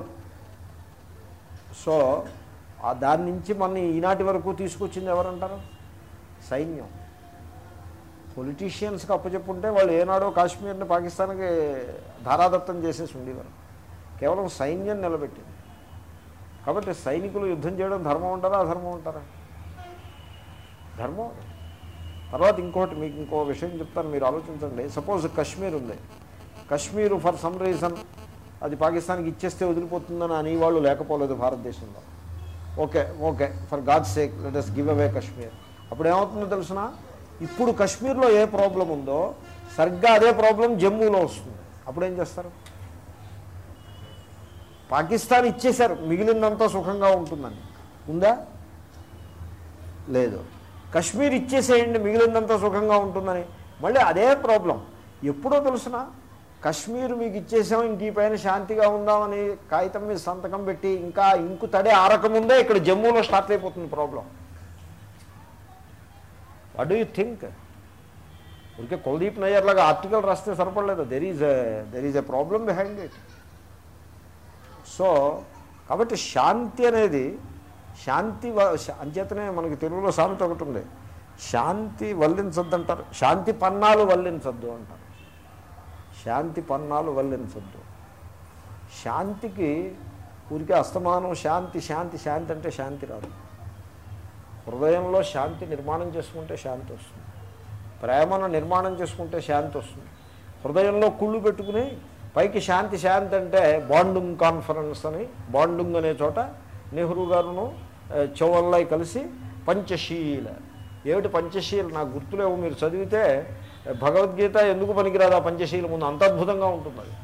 సో ఆ దాని నుంచి మన ఈనాటి వరకు తీసుకొచ్చింది ఎవరంటారు సైన్యం పొలిటీషియన్స్కి అప్పచెప్పుంటే వాళ్ళు ఏనాడో కాశ్మీర్ని పాకిస్తాన్కి ధారాదత్తం చేసేసి ఉండేవారు కేవలం సైన్యం నిలబెట్టింది కాబట్టి సైనికులు యుద్ధం చేయడం ధర్మం ఉంటారా అధర్మం ఉంటారా ధర్మం తర్వాత ఇంకోటి మీకు ఇంకో విషయం చెప్తాను మీరు ఆలోచించండి సపోజ్ కశ్మీర్ ఉంది కశ్మీర్ ఫర్ సమ్ రీజన్ అది పాకిస్తాన్కి ఇచ్చేస్తే వదిలిపోతుందని అనేవాళ్ళు లేకపోలేదు భారతదేశంలో okay okay for God sake let us give away Kashmir అప్పుడు ఏమవుతుందో తెలుసిన ఇప్పుడు కశ్మీర్లో ఏ ప్రాబ్లం ఉందో సరిగ్గా అదే ప్రాబ్లం జమ్మూలో వస్తుంది అప్పుడు ఏం చేస్తారు పాకిస్తాన్ ఇచ్చేశారు మిగిలిందంతా సుఖంగా ఉంటుందని ఉందా లేదు కశ్మీర్ ఇచ్చేసేయండి మిగిలిందంతా సుఖంగా ఉంటుందని మళ్ళీ అదే ప్రాబ్లం ఎప్పుడో తెలుసిన కశ్మీర్ మీకు ఇచ్చేసాం ఇంక ఈ పైన శాంతిగా ఉందామని కాగితం మీద సంతకం పెట్టి ఇంకా ఇంకు తడే ఆరకముందే ఇక్కడ జమ్మూలో స్టార్ట్ అయిపోతుంది problem what do you think ఊరికే కుల్దీప్ నయ్యర్ లాగా ఆర్టికల్ రాస్తే సరిపడలేదు there is there is a problem behind it so కాబట్టి శాంతి అనేది శాంతి వ- శా- అంచేతనే మనకి తెలుగులో సామెత ఒకటి ఉంది శాంతి వల్లించొద్దు అంటారు శాంతి పన్నాలు వల్లించొద్దు అంటారు శాంతి పన్నాలు వల్లించొద్దు శాంతికి ఊరికే అస్తమానం శాంతి శాంతి శాంతి అంటే శాంతి రాదు హృదయంలో శాంతి నిర్మాణం చేసుకుంటే శాంతి వస్తుంది ప్రేమను నిర్మాణం చేసుకుంటే శాంతి వస్తుంది హృదయంలో కుళ్ళు పెట్టుకుని పైకి శాంతి శాంతి అంటే బాండుంగ్ కాన్ఫరెన్స్ అని బాండుంగ్ అనే చోట నెహ్రూ గారును ఆ, చౌవల్లై కలిసి పంచశీల ఏమిటి పంచశీల నాకు గుర్తులేవు మీరు చదివితే భగవద్గీత ఎందుకు పనికిరాదు ఆ పంచశీల ముందు అంత అద్భుతంగా ఉంటుంది అది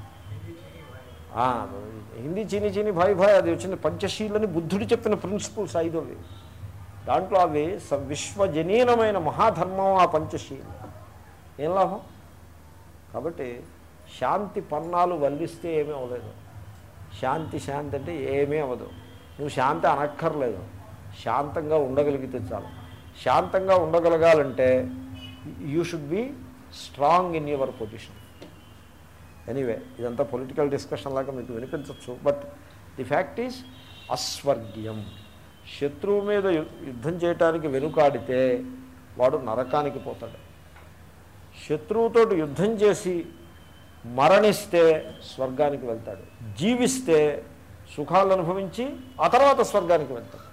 ఆ, హిందీ చీని చీని భాయ్ భాయ్ అది వచ్చింది పంచశీలని బుద్ధుడు చెప్పిన ప్రిన్సిపల్స్ ఐదు అవి దాంట్లో అవి స- విశ్వజనీనమైన మహాధర్మం ఆ పంచశీల ఏం లాభం కాబట్టి శాంతి పన్నాలు వల్లిస్తే ఏమీ అవ్వలేదు శాంతి శాంతి అంటే ఏమీ అవ్వదు నువ్వు శాంతి అనక్కర్లేదు శాంతంగా ఉండగలిగితే చాలు శాంతంగా ఉండగలగాలంటే you should be strong in your position anyway ఇదంతా పొలిటికల్ డిస్కషన్ లాగా మీకు వినిపించవచ్చు బట్ ది ఫ్యాక్ట్ ఈజ్ అస్వర్గ్యం శత్రువు మీద యు- యుద్ధం చేయటానికి వెనుకాడితే వాడు నరకానికి పోతాడు శత్రువుతోటి యుద్ధం చేసి మరణిస్తే స్వర్గానికి వెళ్తాడు జీవిస్తే సుఖాలు అనుభవించి ఆ తర్వాత స్వర్గానికి వెళ్తాడు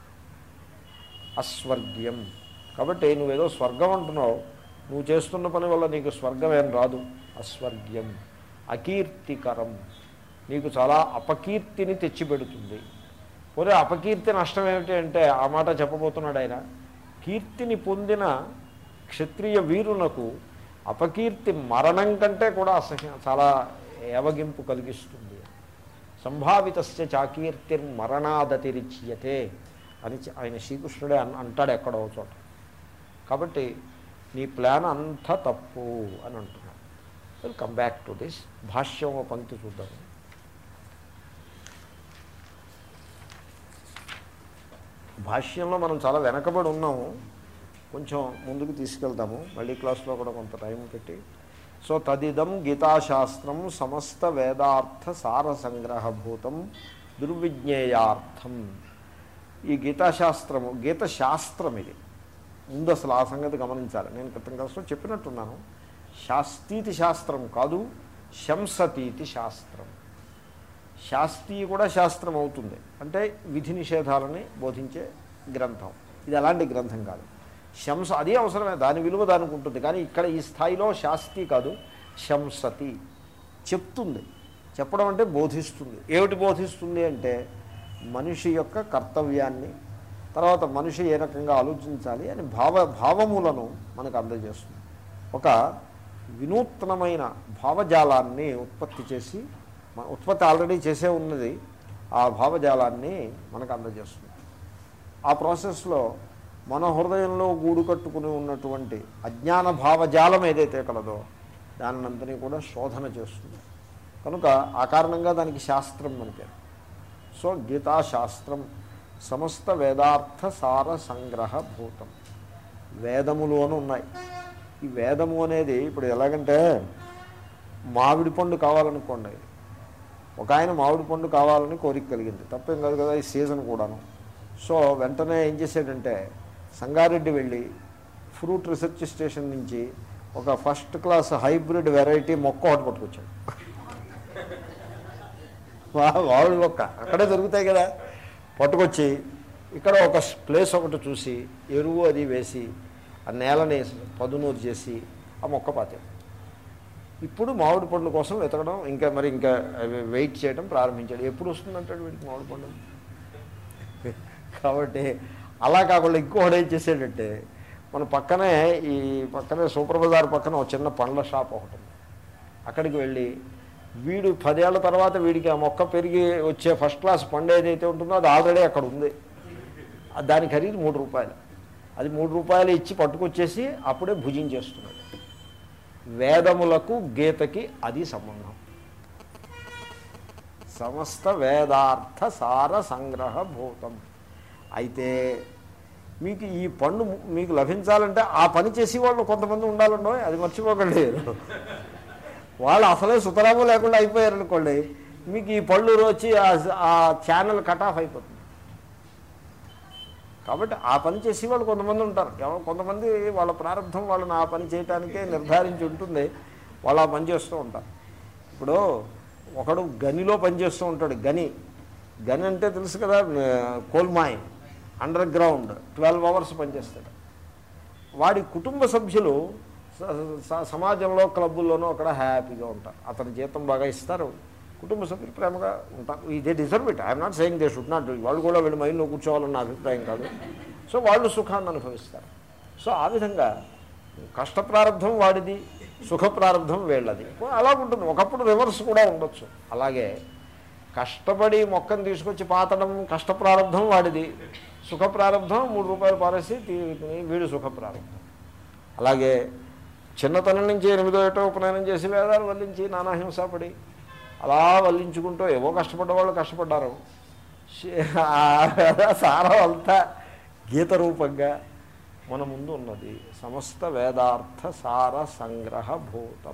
అస్వర్గ్యం కాబట్టి నువ్వేదో స్వర్గం అంటున్నావు నువ్వు చేస్తున్న పని వల్ల నీకు స్వర్గం ఏం రాదు అస్వర్గ్యం అకీర్తికరం నీకు చాలా అపకీర్తిని తెచ్చిపెడుతుంది పోతే అపకీర్తి నష్టం ఏమిటి అంటే ఆ మాట చెప్పబోతున్నాడు ఆయన కీర్తిని పొందిన క్షత్రియ వీరునకు అపకీర్తి మరణం కంటే కూడా అసహ్యం చాలా ఏవగింపు కలిగిస్తుంది సంభావితస్య చాకీర్తిర్ మరణాదతిరిచ్యతే అని చె- ఆయన శ్రీకృష్ణుడే అన్ అంటాడు ఎక్కడో ఒక చోట కాబట్టి నీ ప్లాన్ అంతా తప్పు అని అంటున్నాడు will come back to this భాష్యం ఓ పంక్తి చూద్దాం భాష్యంలో మనం చాలా వెనకబడి ఉన్నాము కొంచెం ముందుకు తీసుకెళ్తాము మళ్ళీ క్లాస్లో కూడా కొంత టైం పెట్టి సో తదిదం గీతాశాస్త్రం సమస్త వేదార్థ సార సంగ్రహభూతం దుర్విజ్ఞేయార్థం ఈ గీతాశాస్త్రము గీత శాస్త్రం ఇది ముందు అసలు ఆ సంగతి గమనించాలి నేను క్రితం క్లాస్లో చెప్పినట్టున్నాను శాస్తీతి శాస్త్రం కాదు శంసతీతి శాస్త్రం శాస్త్రీ కూడా శాస్త్రం అవుతుంది అంటే విధి నిషేధాలని బోధించే గ్రంథం ఇది అలాంటి గ్రంథం కాదు శంస అదే అవసరమే దాని విలువ దానికి ఉంటుంది కానీ ఇక్కడ ఈ స్థాయిలో శాస్త్రీ కాదు శంసతి చెప్తుంది చెప్పడం అంటే బోధిస్తుంది ఏమిటి బోధిస్తుంది అంటే మనిషి యొక్క కర్తవ్యాన్ని తర్వాత మనిషి ఏ రకంగా ఆలోచించాలి అని భావ భావములను మనకు అందజేస్తుంది ఒక వినూత్నమైన భావజాలాన్ని ఉత్పత్తి చేసి మన ఉత్పత్తి ఆల్రెడీ చేసే ఉన్నది ఆ భావజాలాన్ని మనకు అందజేస్తుంది ఆ ప్రాసెస్లో మన హృదయంలో గూడు కట్టుకుని ఉన్నటువంటి అజ్ఞాన భావజాలం ఏదైతే కలదో దానినంతని కూడా శోధన చేస్తుంది కనుక ఆ కారణంగా దానికి శాస్త్రం అని పేరు సో గీతాశాస్త్రం సమస్త వేదార్థ సార సంగ్రహ భూతం వేదములు అని ఉన్నాయి ఈ వేదము అనేది ఇప్పుడు ఎలాగంటే మామిడి పండు కావాలనుకోండి ఒక ఆయన మామిడి పండు కావాలని కోరిక కలిగింది తప్పేం కాదు కదా ఈ సీజన్ కూడాను సో వెంటనే ఏం చేశాడంటే సంగారెడ్డి వెళ్ళి ఫ్రూట్ రీసెర్చ్ స్టేషన్ నుంచి ఒక ఫస్ట్ క్లాస్ హైబ్రిడ్ వెరైటీ మొక్క ఒకటి పట్టుకొచ్చాడు వా- మామిడి మొక్క అక్కడే దొరుకుతాయి కదా పట్టుకొచ్చి ఇక్కడ ఒక ప్లేస్ ఒకటి చూసి ఎరువు అది వేసి ఆ నేలని పదునూరు చేసి ఆ మొక్క పాతాడు ఇప్పుడు మామిడి పండ్ల కోసం వెతకడం ఇంకా మరి ఇంకా అవి వెయిట్ చేయడం ప్రారంభించాడు ఎప్పుడు వస్తుందంటాడు వీడికి మామిడి పండు కాబట్టి అలా కాకుండా ఇంకోటి ఏం చేసాడంటే మన పక్కనే ఈ పక్కనే సూపర్ బజార్ పక్కన ఒక చిన్న పండ్ల షాప్ ఒకటి ఉంది అక్కడికి వెళ్ళి వీడు పదేళ్ల తర్వాత వీడికి ఆ మొక్క పెరిగి వచ్చే ఫస్ట్ క్లాస్ పండు ఏదైతే ఉంటుందో అది ఆల్రెడీ అక్కడ ఉంది ఆ దాని ఖరీదు మూడు రూపాయలు అది మూడు రూపాయలు ఇచ్చి పట్టుకొచ్చేసి అప్పుడే భుజించేస్తున్నాడు వేదములకు గీతకి అది సంబంధం సమస్త వేదార్థ సార సంగ్రహ భూతం అయితే మీకు ఈ పండు మీకు లభించాలంటే ఆ పని చేసే వాళ్ళు కొంతమంది ఉండాలండో అది మర్చిపోకండి వాళ్ళు అసలే సుతరాము లేకుండా అయిపోయారు అనుకోండి మీకు ఈ పళ్ళు వచ్చి ఆ- ఆ ఛానల్ కట్ ఆఫ్ అయిపోతుంది కాబట్టి ఆ పని చేసే వాళ్ళు కొంతమంది ఉంటారు ఎవరు కొంతమంది వాళ్ళ ప్రారంభం వాళ్ళని ఆ పని చేయడానికే నిర్ధారించి ఉంటుంది వాళ్ళు ఆ పని చేస్తూ ఉంటారు ఇప్పుడు ఒకడు గనిలో పనిచేస్తూ ఉంటాడు గని గని అంటే తెలుసు కదా coal mine underground twelve hours పనిచేస్తాడు వాడి కుటుంబ సభ్యులు స- స- సమాజంలో క్లబ్బుల్లోనూ అక్కడ హ్యాపీగా ఉంటారు అతని జీతం బాగా ఇస్తారు కుటుంబ సభ్యులు ప్రేమగా ఉంటారు ఇదే deserve it I'm not saying they should not do వాళ్ళు కూడా వీళ్ళు మైండ్లో కూర్చోవాలని నా అభిప్రాయం కాదు సో వాళ్ళు సుఖాన్ని అనుభవిస్తారు సో ఆ విధంగా కష్ట ప్రారంభం వాడిది సుఖ ప్రారంభం వీళ్ళది అలా ఉంటుంది ఒకప్పుడు రివర్స్ కూడా ఉండొచ్చు అలాగే కష్టపడి మొక్కను తీసుకొచ్చి పాతడం కష్ట ప్రారంభం వాడిది సుఖ ప్రారంభం మూడు రూపాయలు పారేసి తీ- వీడు సుఖ ప్రారంభం అలాగే చిన్నతనం నుంచి ఎనిమిదో ఏటో ఉపనయనం చేసి వేదాలు వల్లించి నానాహింసపడి అలా వల్లించుకుంటూ ఏవో కష్టపడ్డ వాళ్ళు కష్టపడ్డారు శే- ఆ సారం అంతా గీత రూపంగా మన ముందు ఉన్నది సమస్త వేదార్థ సార సంగ్రహ భూతం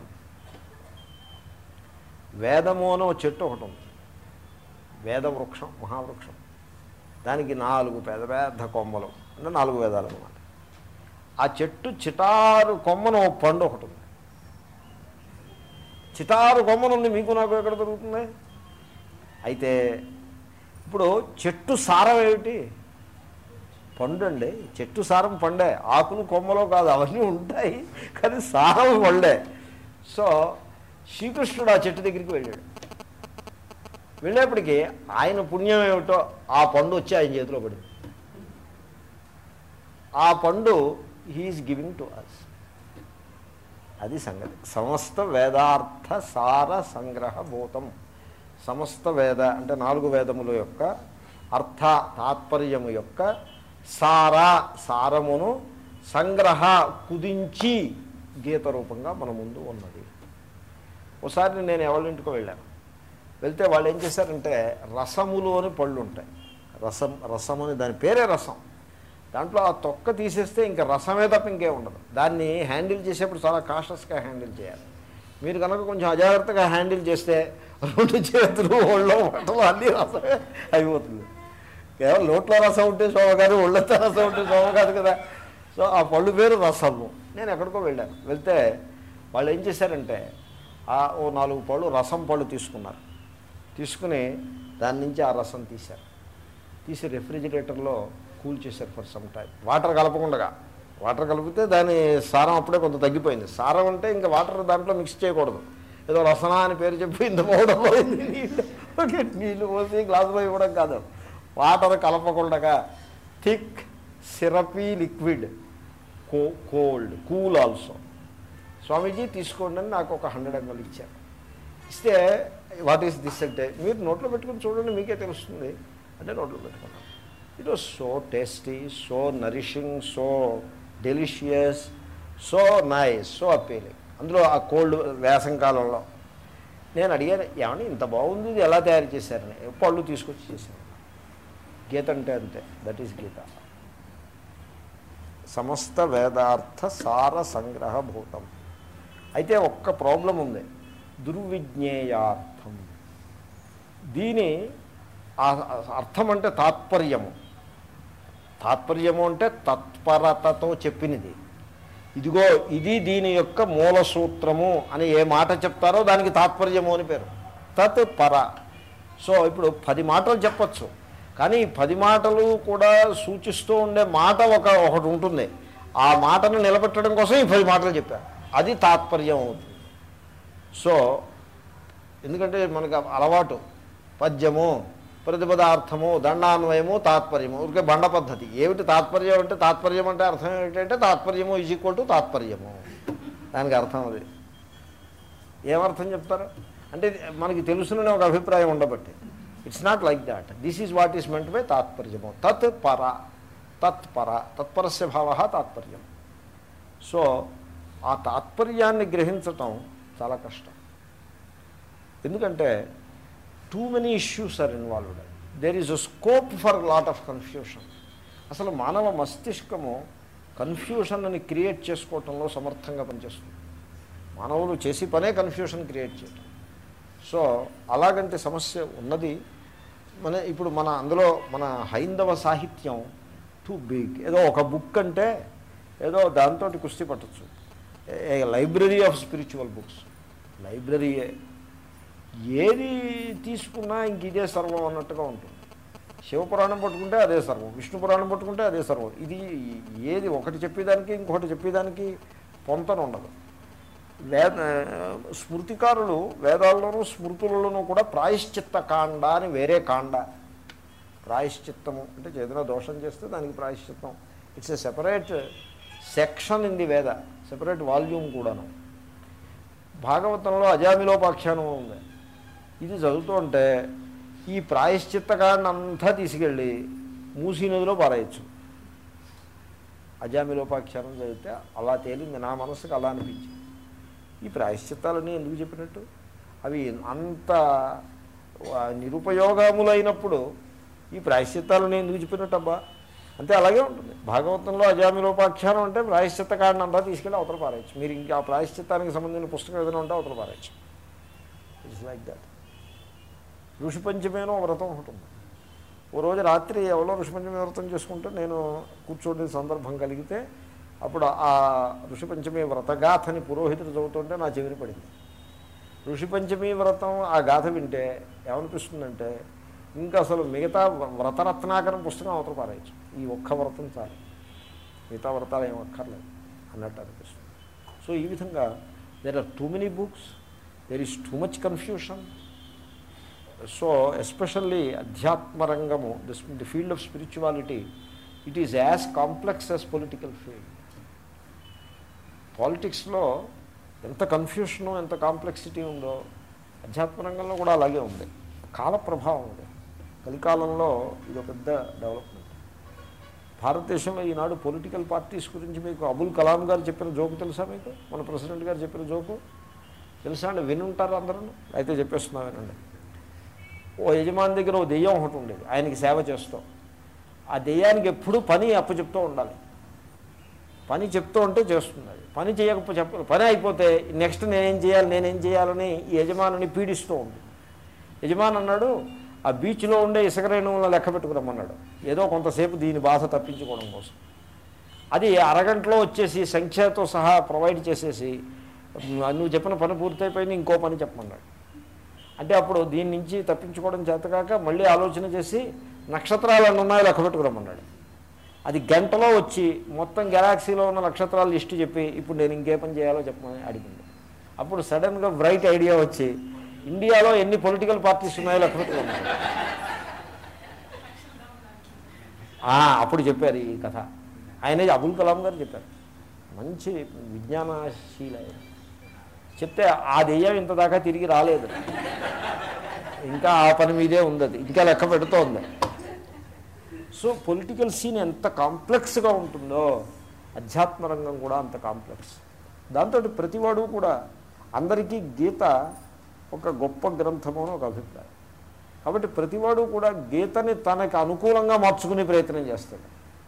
వేదము అని ఒక చెట్టు ఒకటి ఉంది వేద వృక్షం మహావృక్షం దానికి నాలుగు పెద్ద పెద్ద కొమ్మలు అంటే నాలుగు వేదాలు అన్నమాట ఆ చెట్టు చిటారు కొమ్మను ఓ పండు ఒకటి ఉంది చిటారు కొమ్మను ఉంది మీకు నాకు ఎక్కడ దొరుకుతుంది అయితే ఇప్పుడు చెట్టు సారం ఏమిటి పండు అండి చెట్టు సారం పండే ఆకులు కొమ్మలో కాదు అవన్నీ ఉంటాయి కానీ సారం పండే సో శ్రీకృష్ణుడు ఆ చెట్టు దగ్గరికి వెళ్ళాడు వెళ్ళేప్పటికీ ఆయన పుణ్యం ఏమిటో ఆ పండు వచ్చి ఆయన చేతిలో పడింది ఆ పండు హీఈస్ గివింగ్ టు అస్ అది సంగతి సమస్త వేదార్థ సార సంగ్రహ భూతం సమస్త వేద అంటే నాలుగు వేదముల యొక్క అర్థ తాత్పర్యము యొక్క సార సారమును సంగ్రహ కుదించి గీత రూపంగా మన ముందు ఉన్నది ఒకసారి నేను ఎవరింటికో వెళ్ళాను వెళ్తే వాళ్ళు ఏం చేశారంటే రసములోని పళ్ళు ఉంటాయి రసం రసం అని దాని పేరే రసం దాంట్లో ఆ తొక్క తీసేస్తే ఇంకా రసమే తప్ప ఇంకే ఉండదు దాన్ని హ్యాండిల్ చేసేప్పుడు చాలా కాషస్గా హ్యాండిల్ చేయాలి మీరు కనుక కొంచెం అజాగ్రత్తగా హ్యాండిల్ చేస్తే రెండు చేతులు ఒళ్ళో బట్టలు అన్నీ రసమే అయిపోతుంది కేవలం నోట్లో రసం ఉంటే శోభ కాదు ఒళ్ళంతా రసం ఉంటే శోభ కాదు కదా సో ఆ పళ్ళు పేరు రసము నేను ఎక్కడికో వెళ్ళాను వెళ్తే వాళ్ళు ఏం చేశారంటే ఆ ఓ నాలుగు పళ్ళు రసం పళ్ళు తీసుకున్నారు తీసుకుని దాని నుంచి ఆ రసం తీశారు తీసి రెఫ్రిజిరేటర్లో కూల్ చేశారు ఫర్ సమ్ టైం వాటర్ కలపకుండా వాటర్ కలిపితే దాని సారం అప్పుడే కొంత తగ్గిపోయింది సారం అంటే ఇంకా వాటర్ దాంట్లో మిక్స్ చేయకూడదు ఏదో రసనా అని పేరు చెప్పి ఇంత పోవడం పోయింది నీళ్ళు ఓకే నీళ్ళు పోసి గ్లాసులో ఇవ్వడం కాదు వాటర్ కలపకుండా థిక్ సిరపీ లిక్విడ్ కో కోల్డ్ కూల్ ఆల్సో స్వామీజీ తీసుకోండి అని నాకు ఒక హండ్రెడ్ ఎంఎల్ ఇచ్చారు ఇస్తే వాట్ ఈస్ దిస్ అంటే మీరు నోట్లో పెట్టుకుని చూడండి మీకే తెలుస్తుంది అంటే నోట్లో పెట్టుకున్నాను it was so tasty so nourishing so delicious so nice so appealing అందులో ఆ కోల్డ్ వేసం కాలంలో నేను అడిగాను ఏమని ఇంత బాగుంది ఇది ఎలా తయారు చేశారని పళ్ళు తీసుకొచ్చి చేశాను గీత అంటే అంతే దట్ ఈస్ గీత సమస్త వేదార్థ సార సంగ్రహ భూతం అయితే ఒక్క ప్రాబ్లం ఉంది దుర్విజ్ఞేయార్థం దీని ఆ- అర్థం అంటే తాత్పర్యము తాత్పర్యము అంటే తత్పరతతో చెప్పినది ఇదిగో ఇది దీని యొక్క మూల సూత్రము అని ఏ మాట చెప్తారో దానికి తాత్పర్యము అని పేరు తత్ పర సో ఇప్పుడు పది మాటలు చెప్పచ్చు కానీ ఈ పది మాటలు కూడా సూచిస్తూ ఉండే మాట ఒక ఒకటి ఉంటుంది ఆ మాటను నిలబెట్టడం కోసం ఈ పది మాటలు చెప్పారు అది తాత్పర్యం అవుతుంది సో ఎందుకంటే మనకు అలవాటు పద్యము ప్రతిపదార్థము దండాన్వయము తాత్పర్యము ఊరికే బండ పద్ధతి ఏమిటి తాత్పర్యం అంటే తాత్పర్యం అంటే అర్థం ఏమిటంటే తాత్పర్యము ఈజ్ ఈక్వల్ టు తాత్పర్యము దానికి అర్థం అది ఏమర్థం చెప్తారు అంటే ఇది మనకి తెలుసునని ఒక అభిప్రాయం ఉండబట్టి it's not like that this is what is meant by తాత్పర్యము తత్ పర తత్ పర తత్పరస్య భావ తాత్పర్యం సో ఆ తాత్పర్యాన్ని గ్రహించటం చాలా కష్టం ఎందుకంటే too many issues are involved there is a scope for lot of confusion అసలు మానవ మస్తిష్కము కన్ఫ్యూషన్ అని క్రియేట్ చేసుకోవటంలో సమర్థంగా పనిచేస్తుంది మానవులు చేసి పనే కన్ఫ్యూషన్ క్రియేట్ చేయటం సో అలాగంటే సమస్య ఉన్నది మన ఇప్పుడు మన అందులో మన హైందవ సాహిత్యం టూ బిగ్ ఏదో ఒక బుక్ అంటే ఏదో దాంతో కుస్తీ పట్టచ్చు ఏ లైబ్రరీ ఆఫ్ స్పిరిచువల్ బుక్స్ లైబ్రరీయే ఏది తీసుకున్నా ఇంక ఇదే సర్వం అన్నట్టుగా ఉంటుంది శివపురాణం పట్టుకుంటే అదే సర్వం విష్ణు పురాణం పట్టుకుంటే అదే సర్వం ఇది ఏది ఒకటి చెప్పేదానికి ఇంకొకటి చెప్పేదానికి పొంతన ఉండదు వేద స్మృతికారులు వేదాల్లోనూ స్మృతులలోనూ కూడా ప్రాయశ్చిత్త కాండ అని వేరే కాండ ప్రాయశ్చిత్తము అంటే ఏదైనా దోషం చేస్తే దానికి ప్రాయశ్చిత్తం it's a separate section in the Veda separate volume కూడాను భాగవతంలో అజామిలోపాఖ్యానం ఉంది ఇది చదువుతుంటే ఈ ప్రాయశ్చిత్తకాన్ని అంతా తీసుకెళ్ళి మూసీ నదిలో పారేయచ్చు అజామిలోపాఖ్యానం చదివితే అలా తేలింది నా మనసుకు అలా అనిపించింది ఈ ప్రాయశ్చిత్తాలని ఎందుకు చెప్పినట్టు అవి అంత ఆ, నిరుపయోగములైనప్పుడు ఈ ప్రాయశ్చిత్తాలని ఎందుకు చెప్పినట్టు అబ్బా అంతే అలాగే ఉంటుంది భాగవతంలో అజామిలోపాఖ్యానం అంటే ప్రాయశ్చిత్త కారణం అంతా తీసుకెళ్ళి అవతల పారేయచ్చు మీరు ఇంకా ఆ ప్రాయశ్చిత్తానికి సంబంధించిన పుస్తకం ఏదైనా ఉంటే అవతల పారేయచ్చు ఇట్స్ లైక్ దట్ ఋషి పంచమేనో వ్రతం ఒకటి ఉంది ఓ రోజు రాత్రి ఎవరో ఋషి పంచమి వ్రతం చేసుకుంటే నేను కూర్చోండి సందర్భం కలిగితే అప్పుడు ఆ ఋషి పంచమి వ్రతగాథని పురోహితుడు చదువుతుంటే నా చెవిని పడింది ఋషి పంచమి వ్రతం ఆ గాథ వింటే ఏమనిపిస్తుందంటే ఇంకా అసలు మిగతా వ్రతరత్నాకరం పుస్తకం అవతల పారేయచ్చు ఈ ఒక్క వ్రతం చాలు మిగతా వ్రతాలు ఏం అక్కర్లేదు అన్నట్టు అనిపిస్తుంది సో ఈ విధంగా there are too many books there is too much confusion so especially అధ్యాత్మ రంగము this the field of spirituality it is as complex as political field పాలిటిక్స్లో ఎంత కన్ఫ్యూషను ఎంత కాంప్లెక్సిటీ ఉందో అధ్యాత్మ రంగంలో కూడా అలాగే ఉంది కాల ప్రభావం ఉంది కలికాలంలో ఇది ఒక పెద్ద డెవలప్మెంట్ భారతదేశంలో ఈనాడు పొలిటికల్ పార్టీస్ గురించి మీకు అబుల్ కలాం గారు చెప్పిన జోకు తెలుసా మీకు మన ప్రెసిడెంట్ గారు చెప్పిన జోకు తెలుసా అండి వినుంటారు అందరూ అయితే చెప్పేస్తున్నా వినండి ఓ యజమాని దగ్గర ఓ దెయ్యం ఒకటి ఉండేది ఆయనకి సేవ చేస్తాం ఆ దెయ్యానికి ఎప్పుడూ పని అప్పచెప్తూ ఉండాలి పని చెప్తూ ఉంటే చేస్తుంది అది పని చేయకపో చెప్ప పని అయిపోతే నెక్స్ట్ నేనేం చేయాలి నేనేం చేయాలని ఈ యజమానుని పీడిస్తూ ఉంది యజమాని అన్నాడు ఆ బీచ్లో ఉండే ఇసుక రేణువులను లెక్క పెట్టుకురమ్మన్నాడు ఏదో కొంతసేపు దీని బాధ తప్పించుకోవడం కోసం అది అరగంటలో వచ్చేసి సంఖ్యతో సహా ప్రొవైడ్ చేసేసి నువ్వు చెప్పిన పని పూర్తయిపోయింది ఇంకో పని చెప్పమన్నాడు అంటే అప్పుడు దీని నుంచి తప్పించుకోవడం చేతకాక మళ్ళీ ఆలోచన చేసి నక్షత్రాలు అన్ని ఉన్నాయో లెక్క పెట్టుకురమ్మన్నాడు అది గంటలో వచ్చి మొత్తం గెలాక్సీలో ఉన్న నక్షత్రాలు లిస్టు చెప్పి ఇప్పుడు నేను ఇంకే పని చేయాలో చెప్పమని అడిగింది అప్పుడు సడన్గా బ్రైట్ ఐడియా వచ్చి ఇండియాలో ఎన్ని పొలిటికల్ పార్టీస్ ఉన్నాయో లెక్క పెట్టుకున్నాడు అప్పుడు చెప్పారు ఈ కథ ఆయన అబుల్ కలాం గారు చెప్పారు మంచి విజ్ఞానశీల ఆయన చెప్తే ఆ దెయ్యం ఇంత దాకా తిరిగి రాలేదు ఇంకా ఆ పని మీదే ఉంది అది ఇంకా లెక్క పెడుతోంది సో పొలిటికల్ సీన్ ఎంత కాంప్లెక్స్గా ఉంటుందో అధ్యాత్మ రంగం కూడా అంత కాంప్లెక్స్ దాంతో ప్రతివాడు కూడా అందరికీ గీత ఒక గొప్ప గ్రంథము అని ఒక అభిప్రాయం కాబట్టి ప్రతివాడు కూడా గీతని తనకు అనుకూలంగా మార్చుకునే ప్రయత్నం చేస్తాడు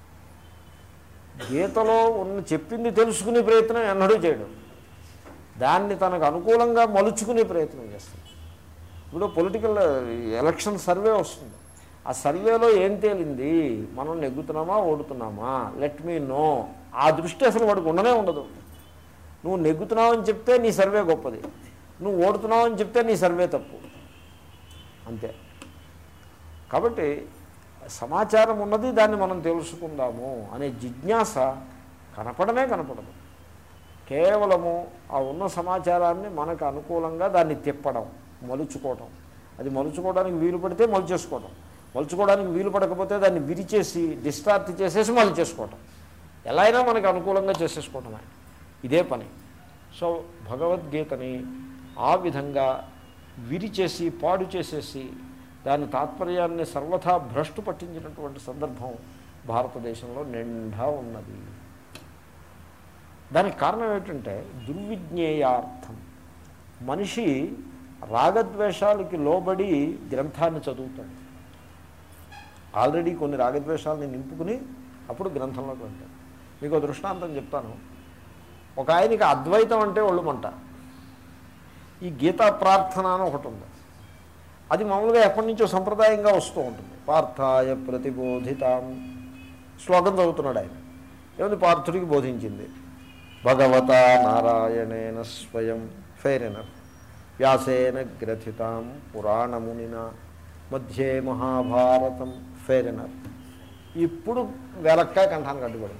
గీతలో ఉన్న చెప్పింది తెలుసుకునే ప్రయత్నం ఎన్నడూ చేయడం దాన్ని తనకు అనుకూలంగా మలుచుకునే ప్రయత్నం చేస్తాడు ఇప్పుడు పొలిటికల్ ఎలక్షన్ సర్వే వస్తుంది ఆ సర్వేలో ఏం తేలింది మనం నెగ్గుతున్నామా ఓడుతున్నామా లెట్ మీ నో ఆ దృష్టి అసలు వాడికి ఉండనే ఉండదు నువ్వు నెగ్గుతున్నావని చెప్తే నీ సర్వే గొప్పది నువ్వు ఓడుతున్నావని చెప్తే నీ సర్వే తప్పు అంతే కాబట్టి సమాచారం ఉన్నది దాన్ని మనం తెలుసుకుందాము అనే జిజ్ఞాస కనపడమే కనపడదు కేవలము ఆ ఉన్న సమాచారాన్ని మనకు అనుకూలంగా దాన్ని తిప్పడం మలుచుకోవడం అది మలుచుకోవడానికి వీలు పడితే మలుచేసుకోవడం మలుచుకోవడానికి వీలు పడకపోతే దాన్ని విరిచేసి డిస్టార్ట్ చేసేసి మలుచేసుకోవటం ఎలా అయినా మనకు అనుకూలంగా చేసేసుకోవటమే ఇదే పని సో భగవద్గీతని ఆ విధంగా విరిచేసి పాడు చేసేసి దాని తాత్పర్యాన్ని సర్వథా భ్రష్టు పట్టించినటువంటి సందర్భం భారతదేశంలో నిండా ఉన్నది దానికి కారణం ఏమిటంటే దుర్విజ్ఞేయార్థం మనిషి రాగద్వేషాలకి లోబడి గ్రంథాన్ని చదువుతాడు ఆల్రెడీ కొన్ని రాగద్వేషాలని నింపుకుని అప్పుడు గ్రంథంలోకి వెళ్తాడు మీకు ఒక దృష్టాంతం చెప్తాను ఒక ఆయనకి అద్వైతం అంటే ఒళ్ళుమంట ఈ గీతా ప్రార్థన అని ఒకటి ఉంది అది మామూలుగా ఎప్పటి నుంచో సంప్రదాయంగా వస్తూ ఉంటుంది పార్థాయ ప్రతిబోధితాం శ్లోకం చదువుతున్నాడు ఆయన ఏముంది పార్థుడికి బోధించింది భగవత నారాయణేన స్వయం ఫెయిర్ ఎనఫ్ వ్యాసేన గ్రథితాం పురాణమునిన మధ్యే మహాభారతం ఫెయిర్ ఎనఫ్ ఇప్పుడు వెలక్కాయ కంఠానికి అడ్డుపడింది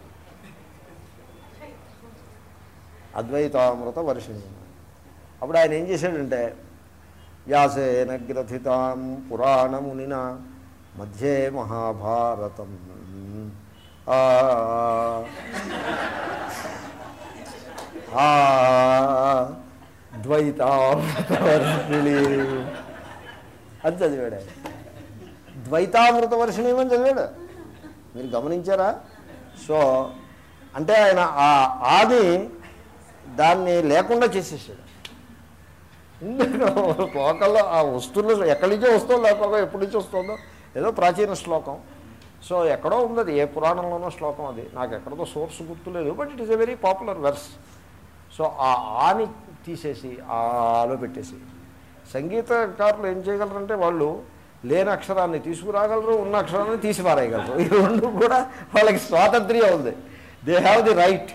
అద్వైతామృత వర్షిణి అప్పుడు ఆయన ఏం చేశాడంటే వ్యాసేన గ్రథితాం పురాణమునిన మధ్యే మహాభారతం ఆ ఆ ద్వైతామృతవర్షిణి అది చదివాడు ఆయన ద్వైతామృత వర్షిణి అని చదివాడు మీరు గమనించారా సో అంటే ఆయన ఆ ఆది దాన్ని లేకుండా చేసేసాడు శ్లోకంలో ఆ వస్తువులు ఎక్కడి నుంచో వస్తుందో లేకపోతే ఎప్పటి నుంచి వస్తుందో ఏదో ప్రాచీన శ్లోకం సో ఎక్కడో ఉంది అది ఏ పురాణంలోనో శ్లోకం అది నాకు ఎక్కడదో సోర్స్ గుర్తులేదు but it is a very popular verse so ఆ ఆని తీసేసి ఆలో పెట్టేసి సంగీతకారులు ఏం చేయగలరంటే వాళ్ళు లేని అక్షరాన్ని తీసుకురాగలరు ఉన్న అక్షరాన్ని తీసి పారేయగలరు ఈ రెండు కూడా వాళ్ళకి స్వాతంత్ర్యం ఉంది they have the right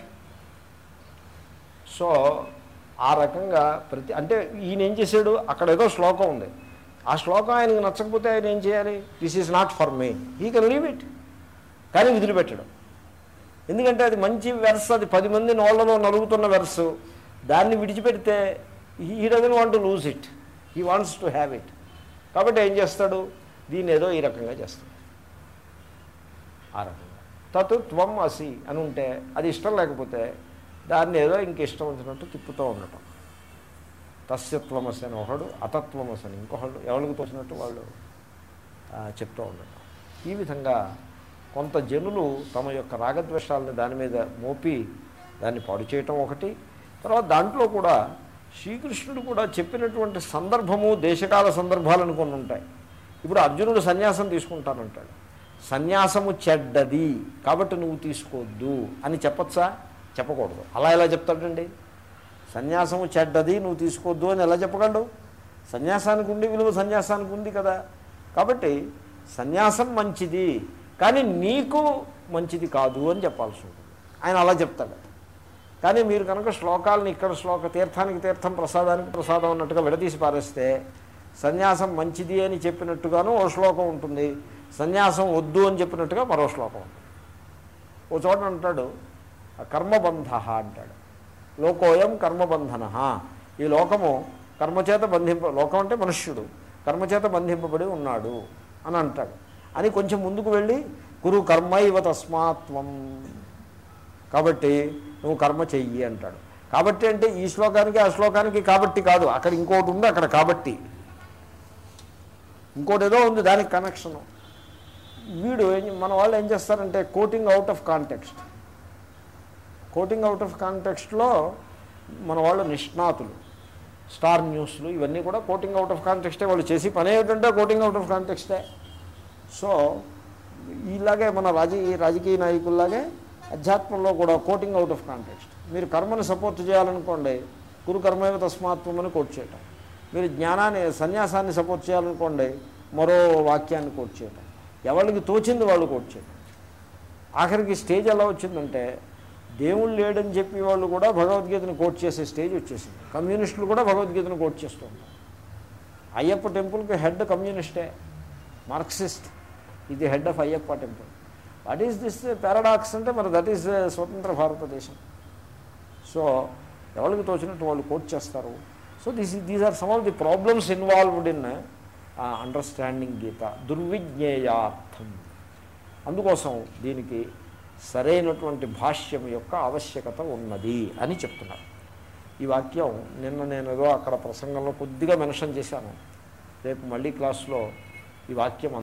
so ఆ రకంగా ప్రతి అంటే ఈయన ఏం చేశాడు అక్కడ ఏదో శ్లోకం ఉంది ఆ శ్లోకం ఆయనకు నచ్చకపోతే ఆయన ఏం చేయాలి this is not for me he can leave it కానీ వదిలిపెట్టడం ఎందుకంటే అది మంచి వెర్స్ అది పది మంది నోళ్లలో నలుగుతున్న వెర్స్ దాన్ని విడిచిపెడితే he doesn't want to lose it he wants to have it కాబట్టి ఏం చేస్తాడు దీన్ని ఏదో ఈ రకంగా చేస్తాడు ఆ రకంగా తత్ త్వం అసి అని ఉంటే అది ఇష్టం లేకపోతే దాన్ని ఏదో ఇంక ఇష్టం వచ్చినట్టు తిప్పుతూ ఉండటం తస్యత్వమసి అని ఒకడు అతత్వమసి అని ఇంకొకళ్ళు ఎవరికి తోచినట్టు వాళ్ళు ఆ, చెప్తూ ఉండటం ఈ విధంగా కొంత జనులు తమ యొక్క రాగద్వేషాలని దాని మీద మోపి దాన్ని పాడు చేయటం ఒకటి తర్వాత దాంట్లో కూడా శ్రీకృష్ణుడు కూడా చెప్పినటువంటి సందర్భము దేశకాల సందర్భాలను కొన్ని ఉంటాయి ఇప్పుడు అర్జునుడు సన్యాసం తీసుకుంటానంటాడు సన్యాసము చెడ్డది కాబట్టి నువ్వు తీసుకోవద్దు అని చెప్పచ్చా చెప్పకూడదు అలా ఎలా చెప్తాడండి సన్యాసము చెడ్డది నువ్వు తీసుకోవద్దు అని ఎలా చెప్పగలడు సన్యాసానికి ఉండి విలువ సన్యాసానికి ఉంది కదా కాబట్టి సన్యాసం మంచిది కానీ నీకు మంచిది కాదు అని చెప్పాల్సి ఉంటుంది ఆయన అలా చెప్తాడు కానీ మీరు కనుక శ్లోకాలను ఇక్కడ శ్లోక తీర్థానికి తీర్థం ప్రసాదానికి ప్రసాదం అన్నట్టుగా విడదీసి పారేస్తే సన్యాసం మంచిది అని చెప్పినట్టుగాను ఓ శ్లోకం ఉంటుంది సన్యాసం వద్దు అని చెప్పినట్టుగా మరో శ్లోకం ఉంటుంది ఓ చోట అంటాడు కర్మబంధ అంటాడు లోకోయం కర్మబంధన ఈ లోకము కర్మచేత బంధింప లోకం అంటే మనుష్యుడు కర్మచేత బంధింపబడి ఉన్నాడు అని అంటాడు అని కొంచెం ముందుకు వెళ్ళి గురు కర్మ ఇవ తస్మాత్వం కాబట్టి నువ్వు కర్మ చెయ్యి అంటాడు కాబట్టి అంటే ఈ శ్లోకానికి ఆ శ్లోకానికి కాబట్టి కాదు అక్కడ ఇంకోటి ఉంది అక్కడ కాబట్టి ఇంకోటి ఏదో ఉంది దానికి కనెక్షను వీడు ఏం- మన వాళ్ళు ఏం చేస్తారంటే quoting out of context quoting out of కాంటెక్స్ట్లో మన వాళ్ళు నిష్ణాతులు స్టార్ న్యూస్లు ఇవన్నీ కూడా కోటింగ్ అవుట్ ఆఫ్ కాంటెక్స్టే వాళ్ళు చేసి పని ఏమిటంటే కోటింగ్ అవుట్ ఆఫ్ కాంటెక్స్టే సో ఇలాగే మన రాజకీయ రాజకీయ నాయకుల్లాగే అధ్యాత్మంలో కూడా కోటింగ్ అవుట్ ఆఫ్ కాంటెక్స్ట్ మీరు కర్మను సపోర్ట్ చేయాలనుకోండి గురు కర్మేవ తస్మాత్వం అని కోట్ చేయటం మీరు జ్ఞానాన్ని సన్యాసాన్ని సపోర్ట్ చేయాలనుకోండి మరో వాక్యాన్ని కోట్ చేయటం ఎవరికి తోచింది వాళ్ళు కోట్ చేయటం ఆఖరికి స్టేజ్ ఎలా వచ్చిందంటే దేవుడు లేడని చెప్పి వాళ్ళు కూడా భగవద్గీతను కోట్ చేసే స్టేజ్ వచ్చేసింది కమ్యూనిస్టులు కూడా భగవద్గీతను కోట్ చేస్తూ ఉంటారు అయ్యప్ప టెంపుల్కి హెడ్ కమ్యూనిస్టే మార్క్సిస్ట్ ఇది head of Ayyappa temple what is this paradox అంటే మరి దట్ ఈస్ స్వతంత్ర భారతదేశం సో ఎవరికి తోచినట్టు వాళ్ళు కోట్ చేస్తారు so this these are some of the problems involved in understanding Gita దుర్విజ్ఞేయార్థం అందుకోసం దీనికి సరైనటువంటి భాష్యం యొక్క ఆవశ్యకత ఉన్నది అని చెప్తున్నారు ఈ వాక్యం నిన్న నేను ఏదో అక్కడ ప్రసంగంలో కొద్దిగా మెన్షన్ చేశాను రేపు మళ్ళీ క్లాస్లో ఈ వాక్యం